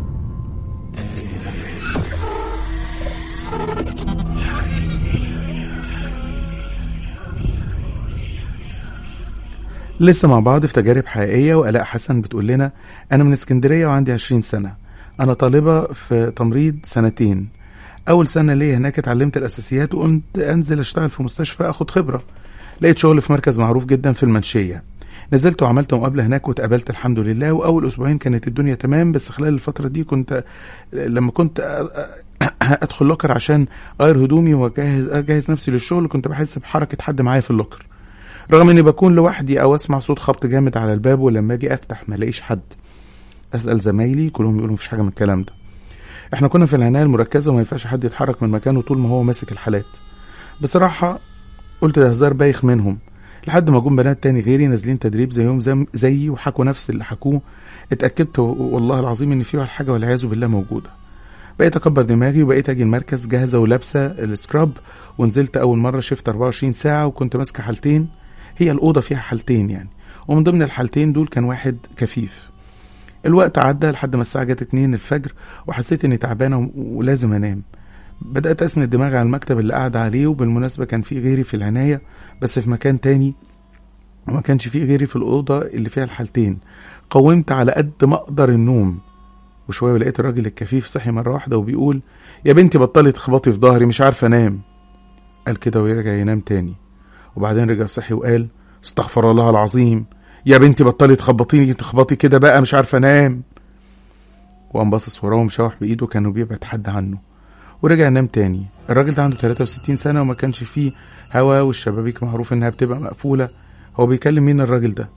لسه مع بعض في تجارب حقيقية وآلاء حسن بتقول لنا أنا من اسكندرية وعندي 20 سنة أنا طالبة في تمريض سنتين أول سنة ليا هناك اتعلمت الأساسيات وقمت أنزل أشتغل في مستشفى أخد خبرة لقيت شغل في مركز معروف جدا في المنشية نزلت وعملت مقابلة هناك واتقابلت الحمد لله وأول أسبوعين كانت الدنيا تمام بس خلال الفترة دي كنت لما كنت أ- أ- أدخل لوكر عشان أغير هدومي وأجهز أجهز نفسي للشغل كنت بحس بحركة حد معايا في اللوكر رغم اني بكون لوحدي او اسمع صوت خبط جامد على الباب ولما اجي افتح ما الاقيش حد اسال زمايلي كلهم يقولوا مفيش حاجه من الكلام ده احنا كنا في العنايه المركزه وما ينفعش حد يتحرك من مكانه طول ما هو ماسك الحالات بصراحه قلت ده هزار بايخ منهم لحد ما جم بنات تاني غيري نازلين تدريب زيهم زي زيي وحكوا نفس اللي حكوه اتاكدت والله العظيم ان في حاجه والعياذ بالله موجوده بقيت اكبر دماغي وبقيت اجي المركز جاهزه ولابسه السكراب ونزلت اول مره شفت 24 ساعه وكنت ماسكه حالتين هي الأوضة فيها حالتين يعني ومن ضمن الحالتين دول كان واحد كفيف الوقت عدى لحد ما الساعة جت اتنين الفجر وحسيت اني تعبانة و- ولازم انام بدأت أسند دماغي على المكتب اللي قاعد عليه وبالمناسبة كان في غيري في العناية بس في مكان تاني وما كانش في غيري في الأوضة اللي فيها الحالتين قومت على قد ما أقدر النوم وشوية ولقيت الراجل الكفيف صحي مرة واحدة وبيقول يا بنتي بطلي تخبطي في ظهري مش عارفة أنام قال كده ويرجع ينام تاني وبعدين رجع صحي وقال استغفر الله العظيم يا بنتي بطلي تخبطيني تخبطي كده بقى مش عارفه انام وقام باصص وراه ومشاوح بايده كانوا بيبعد حد عنه ورجع نام تاني الراجل ده عنده 63 سنه وما كانش فيه هوا والشبابيك معروف انها بتبقى مقفوله هو بيكلم مين الراجل ده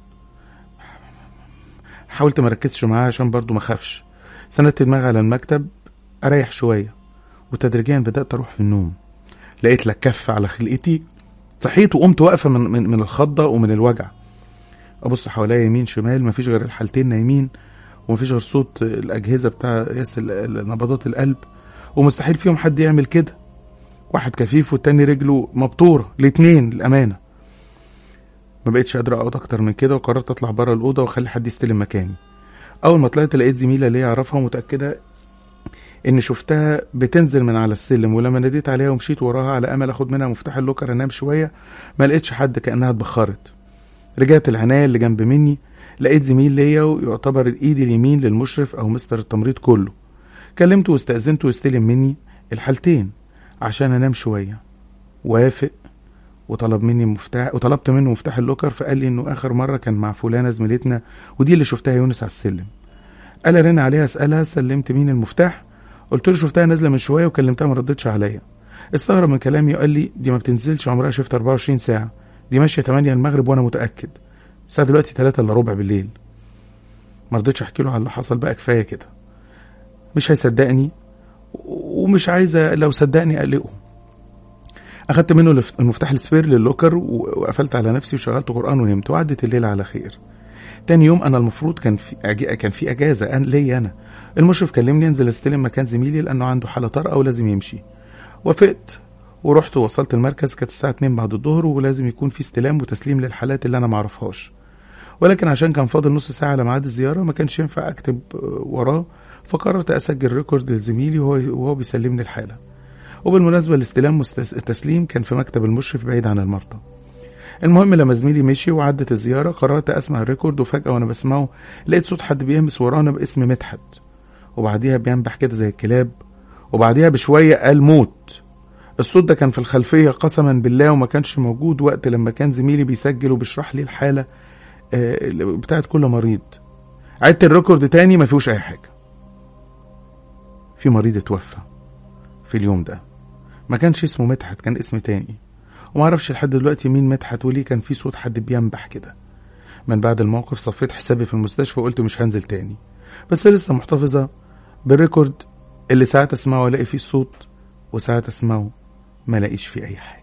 حاولت مركزش معاه عشان برضه ما خافش سندت دماغي على المكتب اريح شويه وتدريجيا بدات اروح في النوم لقيت لك كف على خلقتي صحيت وقمت واقفه من, من من الخضه ومن الوجع ابص حواليا يمين شمال مفيش غير الحالتين نايمين ومفيش غير صوت الاجهزه بتاع قياس ال- ال- نبضات القلب ومستحيل فيهم حد يعمل كده واحد كفيف والتاني رجله مبطوره الاتنين الامانه ما بقتش قادر اقعد اكتر من كده وقررت اطلع بره الاوضه واخلي حد يستلم مكاني اول ما طلعت لقيت زميله ليا اعرفها ومتاكده اني شفتها بتنزل من على السلم ولما ناديت عليها ومشيت وراها على امل اخد منها مفتاح اللوكر انام شويه ما لقيتش حد كانها اتبخرت رجعت العنايه اللي جنب مني لقيت زميل ليا ويعتبر الايد اليمين للمشرف او مستر التمريض كله كلمته واستاذنته يستلم مني الحالتين عشان انام شويه وافق وطلب مني مفتاح وطلبت منه مفتاح اللوكر فقال لي انه اخر مره كان مع فلانه زميلتنا ودي اللي شفتها يونس على السلم قال ارن عليها اسالها سلمت مين المفتاح قلت له شفتها نازله من شويه وكلمتها ما ردتش عليا استغرب من كلامي وقال لي دي ما بتنزلش عمرها شفت 24 ساعه دي ماشيه 8 المغرب وانا متاكد الساعه دلوقتي 3 الا ربع بالليل ما رضيتش احكي له على اللي حصل بقى كفايه كده مش هيصدقني ومش عايزه لو صدقني اقلقه اخدت منه الف- المفتاح السبير للوكر و- وقفلت على نفسي وشغلت قران ونمت وعدت الليله على خير تاني يوم انا المفروض كان في أج... كان في اجازه أنا ليا انا المشرف كلمني انزل استلم مكان زميلي لانه عنده حاله طارئه ولازم يمشي وافقت ورحت ووصلت المركز كانت الساعه 2 بعد الظهر ولازم يكون في استلام وتسليم للحالات اللي انا معرفهاش ولكن عشان كان فاضل نص ساعه على ميعاد الزياره ما كانش ينفع اكتب آه، وراه فقررت اسجل ريكورد لزميلي وهو وهو بيسلمني الحاله وبالمناسبه الاستلام والتسليم كان في مكتب المشرف بعيد عن المرضى المهم لما زميلي مشي وعدت الزياره قررت اسمع الريكورد وفجاه وانا بسمعه لقيت صوت حد بيهمس ورانا باسم مدحت وبعديها بينبح كده زي الكلاب وبعديها بشويه قال موت الصوت ده كان في الخلفيه قسما بالله وما كانش موجود وقت لما كان زميلي بيسجل وبيشرح لي الحاله آه، بتاعت كل مريض عدت الريكورد تاني ما فيهوش اي حاجه في مريض اتوفى في اليوم ده ما كانش اسمه مدحت كان اسم تاني وما اعرفش لحد دلوقتي مين مدحت وليه كان في صوت حد بينبح كده من بعد الموقف صفيت حسابي في المستشفى وقلت مش هنزل تاني بس لسه محتفظة بالريكورد اللي ساعات اسمعه والاقي فيه الصوت وساعات اسمعه ما الاقيش فيه اي حاجة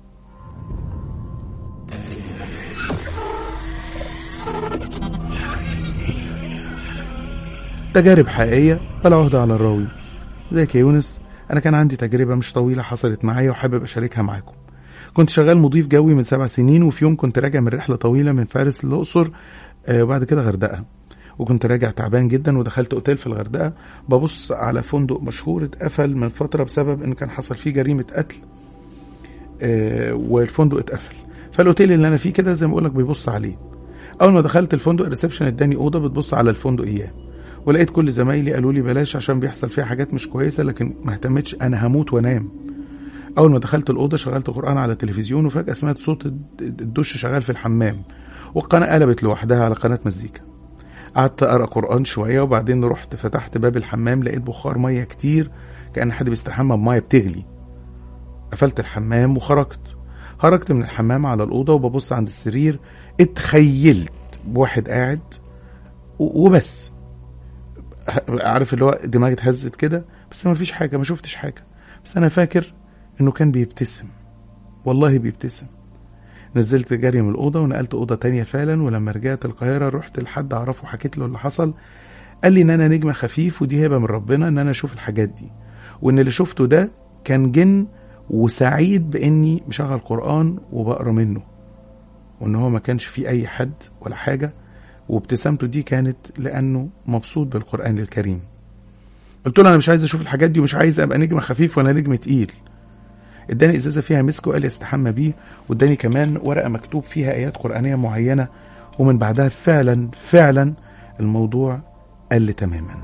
تجارب حقيقية ولا عهدة على الراوي زيك يا يونس أنا كان عندي تجربة مش طويلة حصلت معايا وحابب أشاركها معاكم كنت شغال مضيف جوي من سبع سنين وفي يوم كنت راجع من رحلة طويلة من فارس للأقصر آه، وبعد كده غردقة وكنت راجع تعبان جدا ودخلت اوتيل في الغردقة ببص على فندق مشهور اتقفل من فترة بسبب ان كان حصل فيه جريمة قتل آه، والفندق اتقفل فالاوتيل اللي انا فيه كده زي ما بقولك بيبص عليه اول ما دخلت الفندق الريسبشن اداني اوضه بتبص على الفندق اياه ولقيت كل زمايلي قالوا لي بلاش عشان بيحصل فيها حاجات مش كويسه لكن ما اهتمتش انا هموت وانام اول ما دخلت الاوضه شغلت قران على التلفزيون وفجاه سمعت صوت الد- الدش شغال في الحمام والقناه قلبت لوحدها على قناه مزيكا قعدت اقرا قران شويه وبعدين رحت فتحت باب الحمام لقيت بخار ميه كتير كان حد بيستحمى بميه بتغلي قفلت الحمام وخرجت خرجت من الحمام على الأوضة وببص عند السرير اتخيلت بواحد قاعد و- وبس ه- عارف اللي هو دماغي اتهزت كده بس ما فيش حاجة ما شفتش حاجة بس أنا فاكر إنه كان بيبتسم والله بيبتسم نزلت جري من الأوضة ونقلت أوضة تانية فعلا ولما رجعت القاهرة رحت لحد أعرفه وحكيت له اللي حصل قال لي إن أنا نجم خفيف ودي هبة من ربنا إن أنا أشوف الحاجات دي وإن اللي شفته ده كان جن وسعيد بإني مشغل قرآن وبقرا منه وإن هو ما كانش فيه أي حد ولا حاجة وابتسامته دي كانت لأنه مبسوط بالقرآن الكريم قلت له أنا مش عايز أشوف الحاجات دي ومش عايز أبقى نجم خفيف ولا نجم تقيل اداني ازازه فيها مسك وقال لي استحمى بيه واداني كمان ورقه مكتوب فيها ايات قرانيه معينه ومن بعدها فعلا فعلا الموضوع قل تماما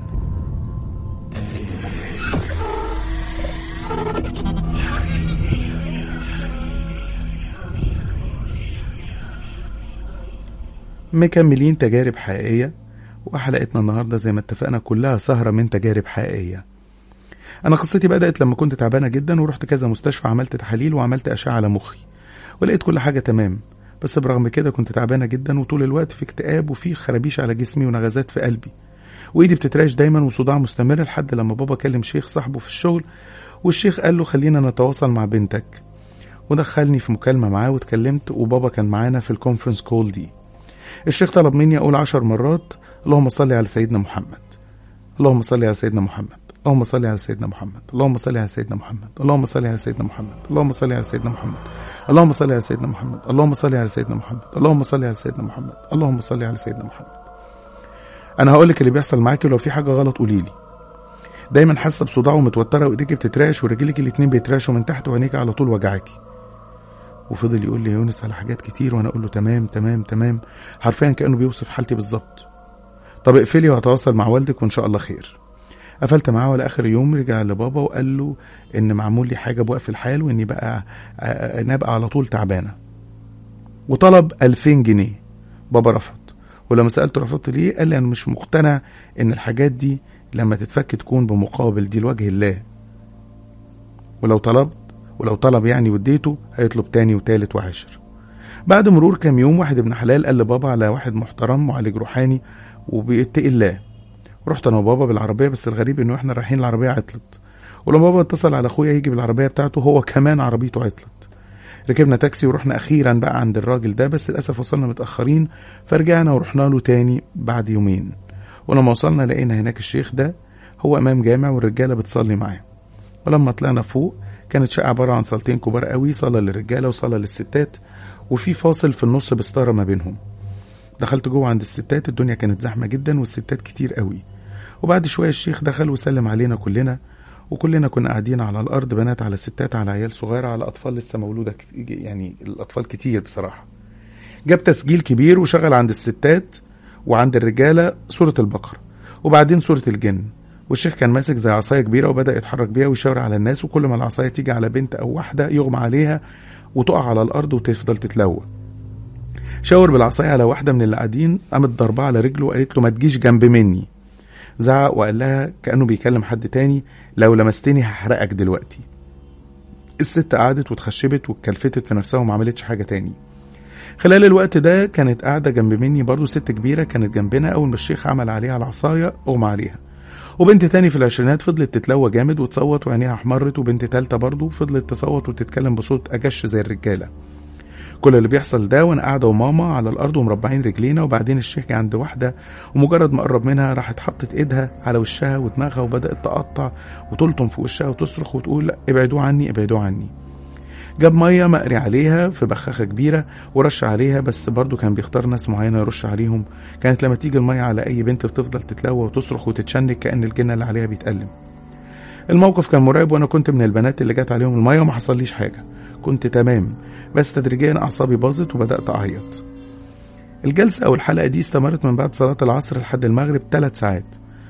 مكملين تجارب حقيقيه وحلقتنا النهارده زي ما اتفقنا كلها سهره من تجارب حقيقيه انا قصتي بدات لما كنت تعبانه جدا ورحت كذا مستشفى عملت تحاليل وعملت اشعه على مخي ولقيت كل حاجه تمام بس برغم كده كنت تعبانه جدا وطول الوقت في اكتئاب وفي خرابيش على جسمي ونغزات في قلبي وايدي بتتراش دايما وصداع مستمر لحد لما بابا كلم شيخ صاحبه في الشغل والشيخ قال له خلينا نتواصل مع بنتك ودخلني في مكالمه معاه واتكلمت وبابا كان معانا في الكونفرنس كول دي الشيخ طلب مني اقول عشر مرات اللهم صل على سيدنا محمد اللهم صل على سيدنا محمد اللهم صل على سيدنا محمد اللهم صل على سيدنا محمد اللهم صل على سيدنا محمد اللهم صل على سيدنا محمد اللهم صل على سيدنا محمد اللهم صل على سيدنا محمد اللهم صل على سيدنا محمد اللهم صل على سيدنا محمد انا هقول لك اللي بيحصل معاكي ولو في حاجه غلط قولي لي دايما حاسه بصداع ومتوتره وايديكي بتترعش ورجلك الاتنين بيترعشوا من تحت وعينيك على طول وجعاكي وفضل يقول لي يا يونس على حاجات كتير وانا اقول له تمام تمام تمام حرفيا كانه بيوصف حالتي بالظبط طب اقفلي وهتواصل مع والدك وان شاء الله خير قفلت معاه ولا اخر يوم رجع لبابا وقال له ان معمول لي حاجه بوقف الحال واني بقى انا ابقى على طول تعبانه وطلب 2000 جنيه بابا رفض ولما سالته رفضت ليه قال لي انا مش مقتنع ان الحاجات دي لما تتفك تكون بمقابل دي لوجه الله ولو طلبت ولو طلب يعني واديته هيطلب تاني وتالت وعاشر بعد مرور كام يوم واحد ابن حلال قال لبابا على واحد محترم معالج روحاني وبيتقي الله رحت انا وبابا بالعربيه بس الغريب انه احنا رايحين العربيه عطلت ولما بابا اتصل على اخويا يجي بالعربيه بتاعته هو كمان عربيته عطلت ركبنا تاكسي ورحنا اخيرا بقى عند الراجل ده بس للاسف وصلنا متاخرين فرجعنا ورحنا له تاني بعد يومين ولما وصلنا لقينا هناك الشيخ ده هو امام جامع والرجاله بتصلي معاه ولما طلعنا فوق كانت شقة عبارة عن صالتين كبار قوي صالة للرجالة وصالة للستات وفي فاصل في النص بستارة ما بينهم دخلت جوه عند الستات الدنيا كانت زحمة جدا والستات كتير قوي وبعد شوية الشيخ دخل وسلم علينا كلنا وكلنا كنا قاعدين على الأرض بنات على ستات على عيال صغيرة على أطفال لسه مولودة يعني الأطفال كتير بصراحة جاب تسجيل كبير وشغل عند الستات وعند الرجالة سورة البقرة وبعدين سورة الجن والشيخ كان ماسك زي عصاية كبيرة وبدأ يتحرك بيها ويشاور على الناس وكل ما العصاية تيجي على بنت أو واحدة يغمى عليها وتقع على الأرض وتفضل تتلوى شاور بالعصاية على واحدة من اللي قاعدين قامت ضربها على رجله وقالت له ما تجيش جنب مني زعق وقال لها كأنه بيكلم حد تاني لو لمستني هحرقك دلوقتي الست قعدت واتخشبت واتكلفتت في نفسها وما عملتش حاجة تاني خلال الوقت ده كانت قاعدة جنب مني برضو ست كبيرة كانت جنبنا أول ما الشيخ عمل عليها العصاية أغمى عليها وبنت تاني في العشرينات فضلت تتلوى جامد وتصوت وعينيها احمرت وبنت تالتة برضه فضلت تصوت وتتكلم بصوت أجش زي الرجالة كل اللي بيحصل ده وانا قاعده وماما على الارض ومربعين رجلينا وبعدين الشيخ جه عند واحده ومجرد ما قرب منها راحت حطت ايدها على وشها ودماغها وبدات تقطع وتلطم في وشها وتصرخ وتقول لا ابعدوا عني ابعدوا عني جاب ميه مقري عليها في بخاخه كبيره ورش عليها بس برضه كان بيختار ناس معينه يرش عليهم كانت لما تيجي الميه على اي بنت بتفضل تتلوى وتصرخ وتتشنج كان الجن اللي عليها بيتألم الموقف كان مرعب وانا كنت من البنات اللي جت عليهم الميه وما حصليش حاجه كنت تمام بس تدريجيا اعصابي باظت وبدات اعيط الجلسه او الحلقه دي استمرت من بعد صلاه العصر لحد المغرب ثلاث ساعات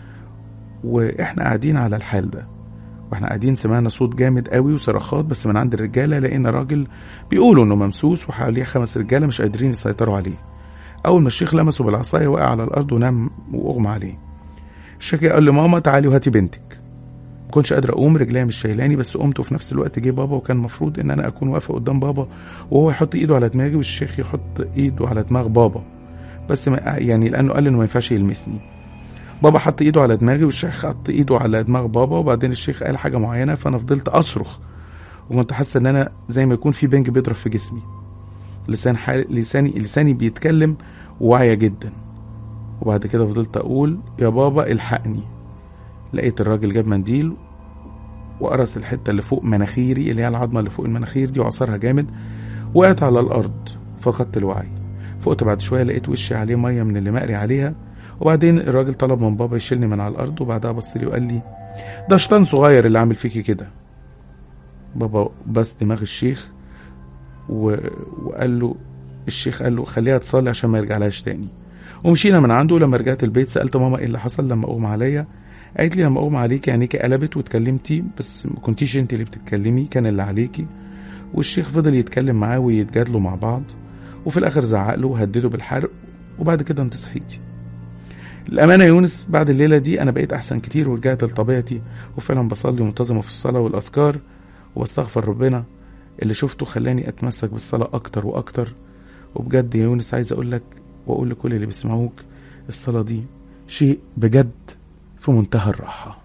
واحنا قاعدين على الحال ده واحنا قاعدين سمعنا صوت جامد قوي وصراخات بس من عند الرجاله لقينا راجل بيقولوا انه ممسوس وحواليه خمس رجاله مش قادرين يسيطروا عليه اول ما الشيخ لمسه بالعصايه وقع على الارض ونام واغمى عليه الشيخ قال لماما تعالي وهاتي بنتك كنتش قادر اقوم رجليا مش شايلاني بس قمت وفي نفس الوقت جه بابا وكان المفروض ان انا اكون واقفه قدام بابا وهو يحط ايده على دماغي والشيخ يحط ايده على دماغ بابا بس ما يعني لانه قال انه ما ينفعش يلمسني بابا حط ايده على دماغي والشيخ حط ايده على دماغ بابا وبعدين الشيخ قال حاجه معينه فانا فضلت اصرخ وكنت حاسه ان انا زي ما يكون في بنج بيضرب في جسمي لسان حال لساني لساني بيتكلم واعيه جدا وبعد كده فضلت اقول يا بابا الحقني لقيت الراجل جاب منديل وقرص الحته اللي فوق مناخيري اللي هي العظمه اللي فوق المناخير دي وعصرها جامد وقعت على الارض فقدت الوعي فقت بعد شويه لقيت وشي عليه ميه من اللي مقري عليها وبعدين الراجل طلب من بابا يشيلني من على الارض وبعدها بص لي وقال لي ده شيطان صغير اللي عامل فيكي كده بابا بس دماغ الشيخ و... وقال له الشيخ قال له خليها تصلي عشان ما يرجعلهاش تاني ومشينا من عنده لما رجعت البيت سالت ماما ايه اللي حصل لما اغمى عليا قالت لي لما اغمى عليكي عينيكي قلبت واتكلمتي بس ما كنتيش انت اللي بتتكلمي كان اللي عليكي والشيخ فضل يتكلم معاه ويتجادلوا مع بعض وفي الاخر زعق له وهدده بالحرق وبعد كده انت صحيتي الأمانة يا يونس بعد الليلة دي أنا بقيت أحسن كتير ورجعت لطبيعتي وفعلا بصلي منتظمة في الصلاة والأذكار وبستغفر ربنا اللي شفته خلاني أتمسك بالصلاة أكتر وأكتر وبجد يا يونس عايز أقول لك وأقول لكل اللي بيسمعوك الصلاة دي شيء بجد في منتهى الراحة